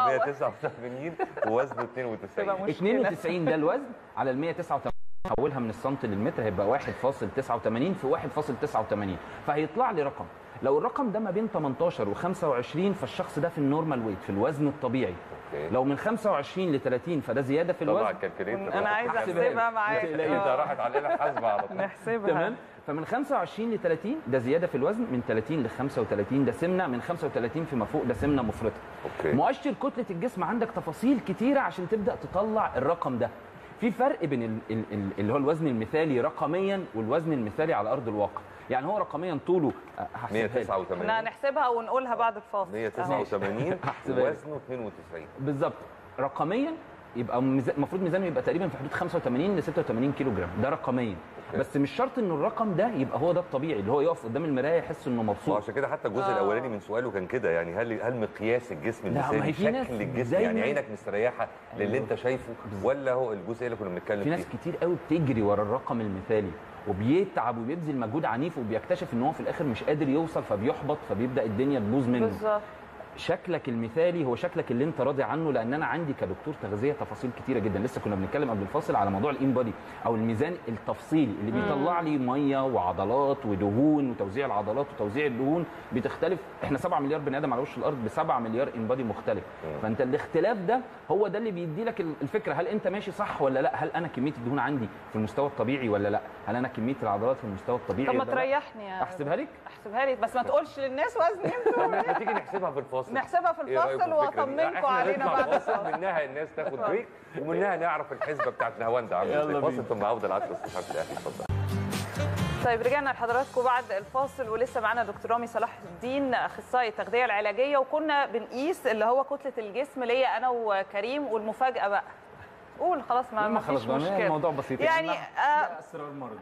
189 ووزنه 92 92 ده الوزن على ال 189 حولها من السنتي للمتر هيبقى 1.89 في 1.89 فهيطلع لي رقم لو الرقم ده ما بين 18 و25 فالشخص ده في النورمال ويت في الوزن الطبيعي أوكي. لو من 25 ل 30 فده زياده في طبعا الوزن الكالكوليتر انا عايزه هحسبها احسبها لك. معاك لا تقلقي، انت آه. راحت على الاله الحاسبه على طول نحسبها تمام فمن 25 ل 30 ده زياده في الوزن من 30 ل 35 ده سمنه من 35 فيما فوق ده سمنه مفرطه اوكي مؤشر كتله الجسم عندك تفاصيل كتيره عشان تبدا تطلع الرقم ده في فرق بين ال- ال- ال- اللي هو الوزن المثالي رقميا والوزن المثالي على ارض الواقع يعني هو رقميا طوله أه، هحسبها لك. احنا 189 هنحسبها ونقولها بعد الفاصل 189 هحسبها لك. وزنه 92 بالظبط رقميا يبقى ميزا- المفروض ميزانه يبقى تقريبا في حدود 85 ل 86 كيلو جرام ده رقميا بس مش شرط ان الرقم ده يبقى هو ده الطبيعي اللي هو يقف قدام المرايه يحس انه مبسوط وعشان كده حتى الجزء آه. الاولاني من سؤاله كان كده يعني هل هل مقياس الجسم لا، ما المثالي هي في ناس شكل الجسم دايماً- يعني عينك مستريحه للي انت شايفه ولا هو الجزء اللي كنا بنتكلم في ناس فيه كتير قوي بتجري ورا الرقم المثالي وبيتعب وبيبذل مجهود عنيف وبيكتشف ان هو في الاخر مش قادر يوصل فبيحبط فبيبدا الدنيا تبوظ منه بالظبط شكلك المثالي هو شكلك اللي انت راضي عنه لان انا عندي كدكتور تغذيه تفاصيل كتيره جدا لسه كنا بنتكلم قبل الفاصل على موضوع الان بودي او الميزان التفصيلي اللي مم. بيطلع لي ميه وعضلات ودهون وتوزيع العضلات وتوزيع الدهون بتختلف احنا 7 مليار بني ادم على وش الارض ب 7 مليار ان بودي مختلف فانت الاختلاف ده هو ده اللي بيدي لك الفكره هل انت ماشي صح ولا لا هل انا كميه الدهون عندي في المستوى الطبيعي ولا لا هل انا كميه العضلات في المستوى الطبيعي طب ما ولا لا؟ تريحني يا احسبها لك احسبها لي بس ما تقولش للناس وزني ما تيجي نحسبها في الفاصل نحسبها في إيه رأيكم الفاصل في الفكرة دي؟ واطمنكم إحنا علينا نطلع بعد فاصل الفاصل منها الناس تاخد بريك ومنها نعرف الحسبه بتاعت نهاوند عامله يلا ازاي بينا. فاصل ثم عوده العشرة الصبح الاهلي اتفضل طيب رجعنا لحضراتكم بعد الفاصل ولسه معانا دكتور رامي صلاح الدين اخصائي التغذيه العلاجيه وكنا بنقيس اللي هو كتله الجسم ليا انا وكريم والمفاجاه بقى قول خلاص ما لما ما خلاص فيش بقى مشكله الموضوع بسيط يعني آه اسرار مرض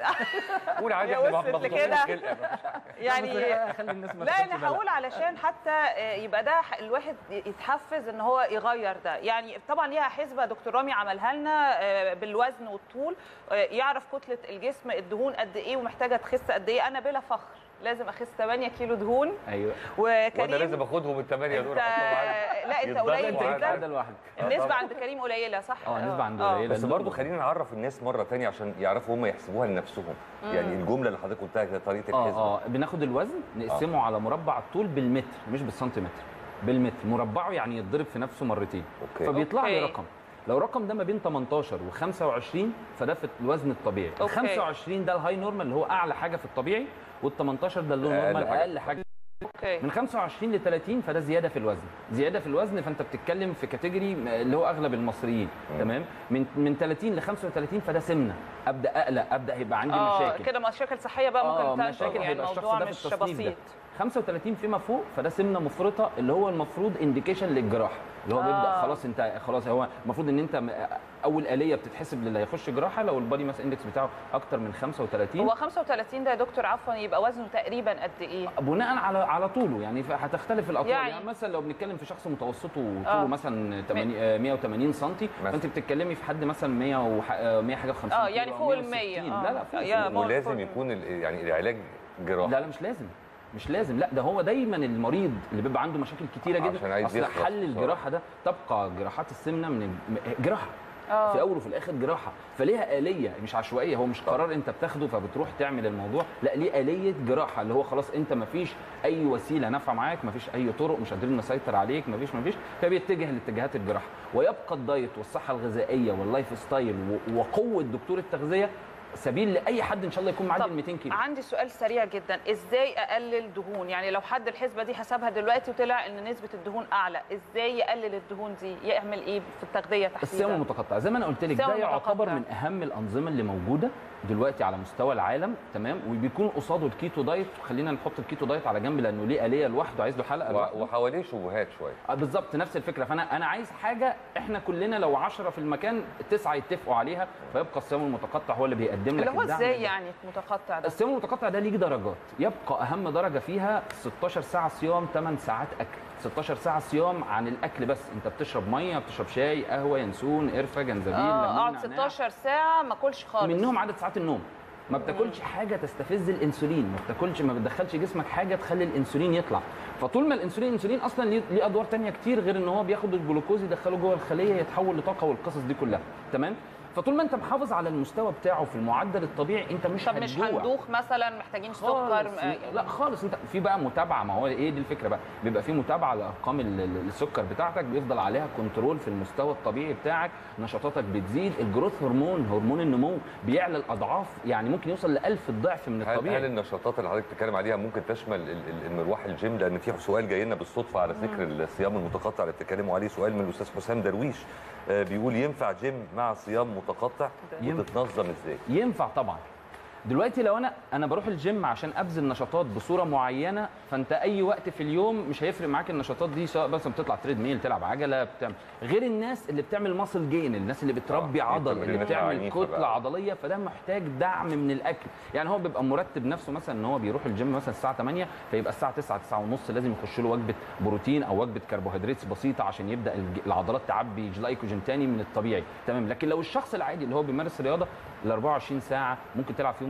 قول عادي يا احنا وصلت مضغوطين لكده. خلقة، مفيش حاجة. يعني خلي الناس ما لا تاخدش انا بالها. هقول علشان حتى آه، يبقى ده ح- الواحد يتحفز ان هو يغير ده يعني طبعا ليها حسبه دكتور رامي عملها لنا آه، بالوزن والطول آه، يعرف كتله الجسم الدهون قد ايه ومحتاجه تخس قد ايه انا بلا فخر لازم اخس 8 كيلو دهون ايوه وكريم وانا لازم اخدهم الثمانيه دول أنت- احطهم عندي. لا، أنت يتضربوا قليل عادي. جدا. قاعده لوحدك النسبه عند كريم قليله صح اه نسبه عنده آه. قليله بس برضه خلينا نعرف الناس مره تانية عشان يعرفوا هم يحسبوها لنفسهم يعني الجمله اللي حضرتك قلتها كده طريقه اه الحسبه اه بناخد الوزن نقسمه على مربع الطول بالمتر مش بالسنتيمتر بالمتر مربعه يعني يتضرب في نفسه مرتين أوكي. فبيطلع لي أوكي. رقم لو الرقم ده ما بين 18 و25 فده في الوزن الطبيعي ال أوكي. 25 ده الهاي نورمال اللي هو اعلى حاجه في الطبيعي وال 18 ده اللو أقل نورمال حاجة. اقل حاجه اوكي من 25 ل 30 فده زياده في الوزن زياده في الوزن فانت بتتكلم في كاتيجوري اللي هو اغلب المصريين تمام من من 30 ل 35 فده سمنه ابدا اقلق ابدا هيبقى عندي اه مشاكل كده مشاكل صحيه بقى اه ممكن مشاكل تنتج يعني هيبقى الشخص الموضوع ده في مش التصنيف ده بسيط 35 فيما فوق فده سمنه مفرطه اللي هو المفروض انديكيشن للجراحه اللي هو آه. بيبدا خلاص انت خلاص هو المفروض ان انت م- اول اليه بتتحسب للي هيخش جراحه لو البادي ماس اندكس بتاعه اكتر من 35 هو 35 ده يا دكتور عفوا يبقى وزنه تقريبا قد ايه بناء على على طوله يعني ف- هتختلف الاطوال يعني- يعني, يعني مثلا لو بنتكلم في شخص متوسطه آه. طوله مثلا 80 آه، 180 سم فانت بتتكلمي في حد مثلا 100 وح- آه، 100 حاجه و50 اه يعني فوق ال 100 لا لا فوق يا فوق- ولازم فوق- يكون ال- يعني العلاج جراحه لا لا مش لازم مش لازم لا ده هو دايما المريض اللي بيبقى عنده مشاكل كتيره عشان جدا عايز اصل يخلص حل بسرعة. الجراحه ده تبقى جراحات السمنه من الج- جراحه آه. في اول وفي الاخر جراحه فليها اليه مش عشوائيه هو مش قرار انت بتاخده فبتروح تعمل الموضوع لا ليه اليه جراحه اللي هو خلاص انت ما فيش اي وسيله نافعه معاك ما فيش اي طرق مش قادرين نسيطر عليك ما فيش ما فيش فبيتجه لاتجاهات الجراحه ويبقى الدايت والصحه الغذائيه واللايف ستايل و- وقوه دكتور التغذيه سبيل لاي حد ان شاء الله يكون معدي ال 200 كيلو عندي سؤال سريع جدا ازاي اقلل دهون يعني لو حد الحسبه دي حسبها دلوقتي وطلع ان نسبه الدهون اعلى ازاي يقلل الدهون دي يعمل ايه في التغذيه الصيام تحديدا المتقطع زي ما انا قلت لك الصيام ده يعتبر المتقطع. من اهم الانظمه اللي موجوده دلوقتي على مستوى العالم تمام وبيكون قصاده الكيتو دايت خلينا نحط الكيتو دايت على جنب لانه ليه اليه لوحده عايز له حلقه و- لوحده وحواليه شبهات شويه آه، بالظبط نفس الفكره فانا انا عايز حاجه احنا كلنا لو 10 في المكان تسعه يتفقوا عليها فيبقى الصيام المتقطع هو اللي بيقدم لك اللي هو الدعم ازاي ده. يعني متقطع ده الصيام المتقطع ده ليه درجات يبقى اهم درجه فيها 16 ساعه صيام 8 ساعات اكل 16 ساعه صيام عن الاكل بس انت بتشرب ميه بتشرب شاي قهوه ينسون قرفه جنزبيل اه ليمون اقعد نعناع. 16 ساعه ما اكلش خالص منهم عدد ساعات النوم ما بتاكلش حاجه تستفز الانسولين ما بتاكلش ما بتدخلش جسمك حاجه تخلي الانسولين يطلع فطول ما الانسولين الانسولين اصلا ليه ليه ادوار تانية كتير غير ان هو بياخد الجلوكوز يدخله جوه الخليه يتحول لطاقه والقصص دي كلها تمام فطول ما انت محافظ على المستوى بتاعه في المعدل الطبيعي انت مش طب مش هتجوع. هندوخ مثلا محتاجين سكر خالص آه، لا خالص انت في بقى متابعه ما هو ايه دي الفكره بقى بيبقى في متابعه لارقام ال- ال- السكر بتاعتك بيفضل عليها كنترول في المستوى الطبيعي بتاعك نشاطاتك بتزيد الجروث هرمون هرمون النمو بيعلى الاضعاف يعني ممكن يوصل ل 1000 الضعف من هل, الطبيعي هل النشاطات اللي حضرتك بتتكلم عليها ممكن تشمل ال- ال- المروح الجيم لان في سؤال جاي لنا بالصدفه على ذكر الصيام المتقطع اللي بتتكلموا عليه سؤال من الاستاذ حسام درويش آه، بيقول ينفع جيم مع صيام متقطع ينفع. وتتنظم ازاي؟ ينفع طبعا دلوقتي لو انا انا بروح الجيم عشان ابذل نشاطات بصوره معينه فانت اي وقت في اليوم مش هيفرق معاك النشاطات دي سواء مثلا بتطلع تريد ميل تلعب عجله بتعمل غير الناس اللي بتعمل ماسل جين الناس اللي بتربي آه، عضل اللي التمرينات بتعمل العنيفة كتله بقى. عضليه فده محتاج دعم من الاكل يعني هو بيبقى مرتب نفسه مثلا ان هو بيروح الجيم مثلا الساعه 8 فيبقى الساعه 9 9 ونص لازم يخش له وجبه بروتين او وجبه كربوهيدرات بسيطه عشان يبدا الج- العضلات تعبي جلايكوجين تاني من الطبيعي تمام لكن لو الشخص العادي اللي هو بيمارس رياضه ال 24 ساعه ممكن تلعب فيهم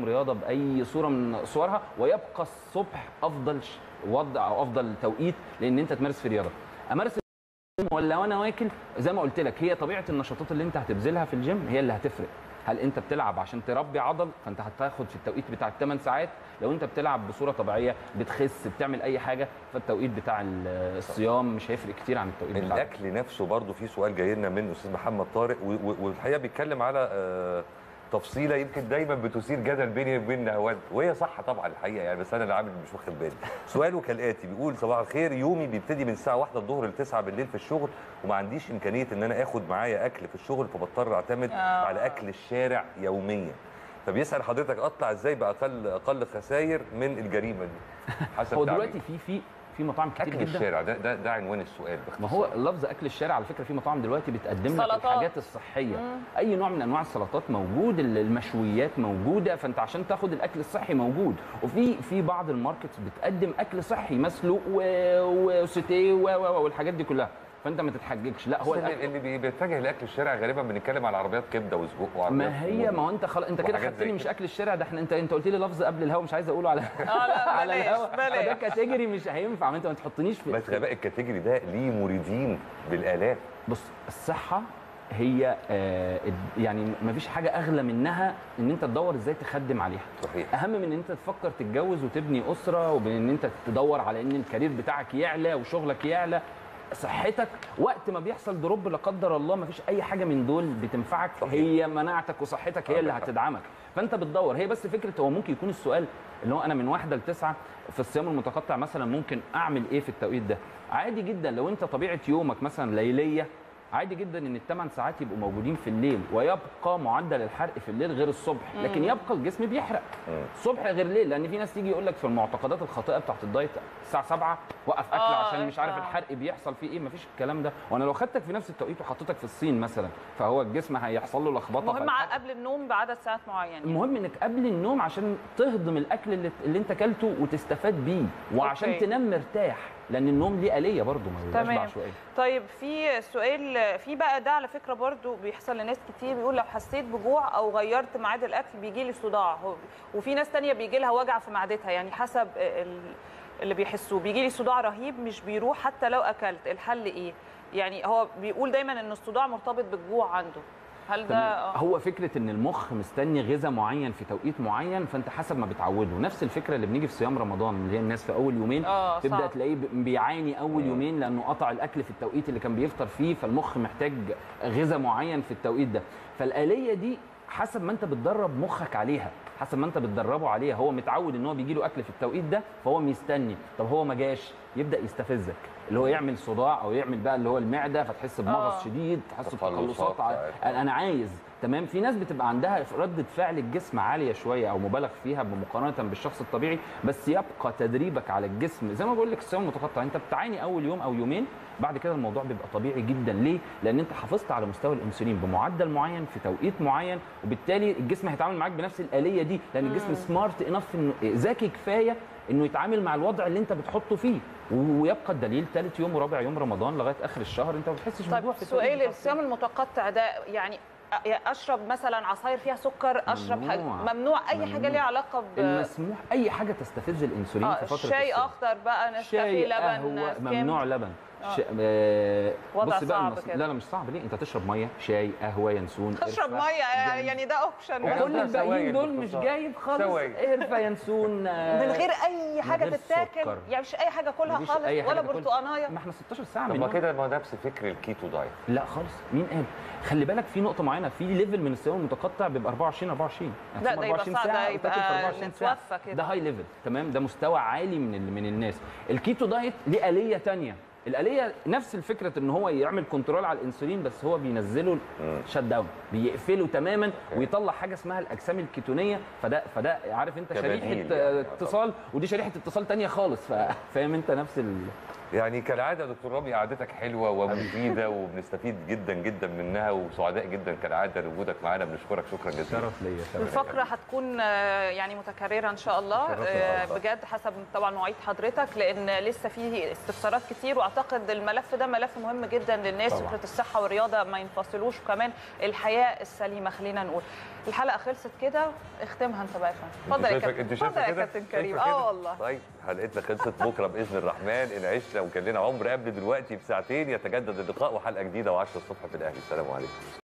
رياضه باي صوره من صورها ويبقى الصبح افضل ش- وضع او افضل توقيت لان انت تمارس في رياضه امارس الجيم ولا وانا واكل زي ما قلت لك هي طبيعه النشاطات اللي انت هتبذلها في الجيم هي اللي هتفرق هل انت بتلعب عشان تربي عضل فانت هتاخد في التوقيت بتاع الثمان ساعات لو انت بتلعب بصوره طبيعيه بتخس بتعمل اي حاجه فالتوقيت بتاع ال- الصيام مش هيفرق كتير عن التوقيت بتاع الاكل نفسه برضو في سؤال جاي لنا من استاذ محمد طارق و- و- والحقيقه بيتكلم على آه، تفصيله يمكن دايما بتثير جدل بيني وبين نهوان وهي صح طبعا الحقيقه يعني بس انا اللي عامل مش واخد بالي سؤاله كالاتي بيقول صباح الخير يومي بيبتدي من الساعه 1 الظهر ل 9 بالليل في الشغل وما عنديش امكانيه ان انا اخد معايا اكل في الشغل فبضطر اعتمد آه. على اكل الشارع يوميا فبيسال حضرتك اطلع ازاي باقل اقل خسائر من الجريمه دي حسب هو تعبيره. دلوقتي في في في مطاعم كتير اكل جدا الشارع ده ده, ده عنوان السؤال ما هو لفظ اكل الشارع على فكره في مطاعم دلوقتي بتقدم لك سلطات. الحاجات الصحيه مم. اي نوع من انواع السلطات موجود ال- المشويات موجوده فانت عشان تاخد الاكل الصحي موجود وفي في بعض الماركتس بتقدم اكل صحي مسلوق و- وسوتيه و- و- والحاجات دي كلها فانت ما تتحججش لا هو هو الأكل اللي بي- بيتجه لاكل الشارع غالبا بنتكلم على عربيات كبده وسجق وعربيات ما هي ما هو انت خلاص انت كده وحاجات زي خدتني مش كده. اكل الشارع ده احنا انت انت قلت لي لفظ قبل الهوا مش عايز اقوله على اه لا على بلاش الهوا فده بلاش كاتيجوري مش هينفع ما انت ما تحطنيش في بس غباء الكاتيجوري ده ليه مريدين بالالاف بص الصحة هي آه، يعني ما فيش حاجة أغلى منها إن أنت تدور إزاي تخدم عليها. صحيح أهم من إن أنت تفكر تتجوز وتبني أسرة وبإن أنت تدور على إن الكارير بتاعك يعلى وشغلك يعلى صحتك وقت ما بيحصل دروب لا قدر الله ما فيش اي حاجه من دول بتنفعك صحيح. هي مناعتك وصحتك هي اللي عندك حق. هتدعمك فانت بتدور هي بس فكره هو ممكن يكون السؤال اللي هو انا من واحده لتسعه في الصيام المتقطع مثلا ممكن اعمل ايه في التوقيت ده عادي جدا لو انت طبيعه يومك مثلا ليليه عادي جدا ان الثمان ساعات يبقوا موجودين في الليل ويبقى معدل الحرق في الليل غير الصبح لكن يبقى الجسم بيحرق مم. الصبح غير ليل لان في ناس تيجي يقول لك في المعتقدات الخاطئه بتاعت الدايت الساعه 7 وقف اكل آه، عشان مش عارف آه. الحرق بيحصل فيه ايه مفيش الكلام ده وانا لو خدتك في نفس التوقيت وحطيتك في الصين مثلا فهو الجسم هيحصل له لخبطه مهم فالحرق- قبل النوم بعدد ساعات معين المهم انك قبل النوم عشان تهضم الاكل اللي, اللي انت اكلته وتستفاد بيه وعشان أوكي. تنام مرتاح لان النوم ليه آلية برضه ما بيبقاش تمام. بعشوائيه طيب في سؤال في بقى ده على فكره برضو بيحصل لناس كتير بيقول لو حسيت بجوع او غيرت ميعاد الاكل بيجي لي صداع هو- وفي ناس تانية بيجي لها وجع في معدتها يعني حسب ال- اللي بيحسوه بيجي لي صداع رهيب مش بيروح حتى لو اكلت الحل ايه يعني هو بيقول دايما ان الصداع مرتبط بالجوع عنده هل ده تمام. آه. هو فكره ان المخ مستني غذاء معين في توقيت معين فانت حسب ما بتعوده نفس الفكره اللي بنيجي في صيام رمضان اللي هي الناس في اول يومين آه، تبدا صعب. تلاقيه ب- بيعاني اول يومين لانه قطع الاكل في التوقيت اللي كان بيفطر فيه فالمخ محتاج غذاء معين في التوقيت ده فالاليه دي حسب ما انت بتدرب مخك عليها حسب ما انت بتدربه عليها هو متعود ان هو بيجي له اكل في التوقيت ده فهو مستني طب هو ما جاش يبدا يستفزك اللي هو يعمل صداع او يعمل بقى اللي هو المعده فتحس بمغص آه. شديد تحس تقلصات بتقلصات ع- ساعات. انا عايز تمام في ناس بتبقى عندها ردة فعل الجسم عالية شوية او مبالغ فيها بمقارنة بالشخص الطبيعي بس يبقى تدريبك على الجسم زي ما بقول لك الصيام المتقطع انت بتعاني اول يوم او يومين بعد كده الموضوع بيبقى طبيعي جدا ليه؟ لان انت حافظت على مستوى الانسولين بمعدل معين في توقيت معين وبالتالي الجسم هيتعامل معاك بنفس الآلية دي لان الجسم سمارت انف انه ذكي كفاية انه يتعامل مع الوضع اللي انت بتحطه فيه ويبقى الدليل ثالث يوم ورابع يوم رمضان لغايه اخر الشهر انت ما بتحسش طيب بجوع في التوقيت سؤال بتاع الصيام المتقطع ده يعني اشرب مثلا عصاير فيها سكر اشرب حاجة ممنوع. ممنوع اي حاجه ممنوع. ليها علاقه ب المسموح اي حاجه تستفز الانسولين اه في فتره شاي الصيام. اخضر بقى نسكافيه شاي لبن قهوه سكيم. ممنوع لبن آه. ش... آه... وضع بص بقى صعب المص... كده. لا لا مش صعب ليه انت تشرب ميه شاي قهوه ينسون اشرب قرفة. ميه جاي. يعني ده اوبشن يعني وكل ده الباقيين سوائل دول مش باختصار. جايب خالص سوائل. قرفه ينسون آه، من غير اي حاجه غير تتاكل سكر. يعني مش اي حاجه كلها مفيش خالص أي حاجة ولا تاكل. برتقانيه ما احنا 16 ساعه طب من ما يوم. كده ما نفس فكر الكيتو دايت لا خالص مين قال خلي بالك في نقطه معينه في ليفل من الصيام المتقطع بيبقى 24 24 يعني لا، تصوم ده يبقى 24 صعب، ده ساعه يبقى وتاكل في 24 ساعه نتوفى كده. ده هاي ليفل تمام ده مستوى عالي من ال- من الناس الكيتو دايت ليه آلية تانية الآلية نفس الفكرة ان هو يعمل كنترول على الانسولين بس هو بينزله شت داون بيقفله تماما ويطلع حاجه اسمها الاجسام الكيتونيه فده فده عارف انت كبديل شريحه يعني. آه، آه، اتصال ودي شريحه اتصال تانية خالص ف- فاهم انت نفس ال... يعني كالعاده يا دكتور رامي قعدتك حلوه ومفيده وبنستفيد جدا جدا منها وسعداء جدا كالعاده لوجودك معانا بنشكرك شكرا جزيلا شرف ليا شرف الفقرة هتكون آه، يعني متكررة إن شاء الله شرفنا آه، والله. بجد حسب طبعا مواعيد حضرتك لأن لسه في استفسارات كتير وأعتقد الملف ده ملف مهم جدا للناس طبعا. فكرة الصحة والرياضة ما ينفصلوش وكمان الحياة السليمة خلينا نقول الحلقة خلصت كده اختمها أنت بقى يا فندم اتفضل يا شايفة- كابتن انت اتفضل شايفه يا كده كابتن شايفة كريم كده؟ اه والله طيب حلقتنا خلصت بكره باذن الرحمن ان عشنا وكان لنا عمر قبل دلوقتي بساعتين يتجدد اللقاء وحلقه جديده و10 الصبح في الاهلي السلام عليكم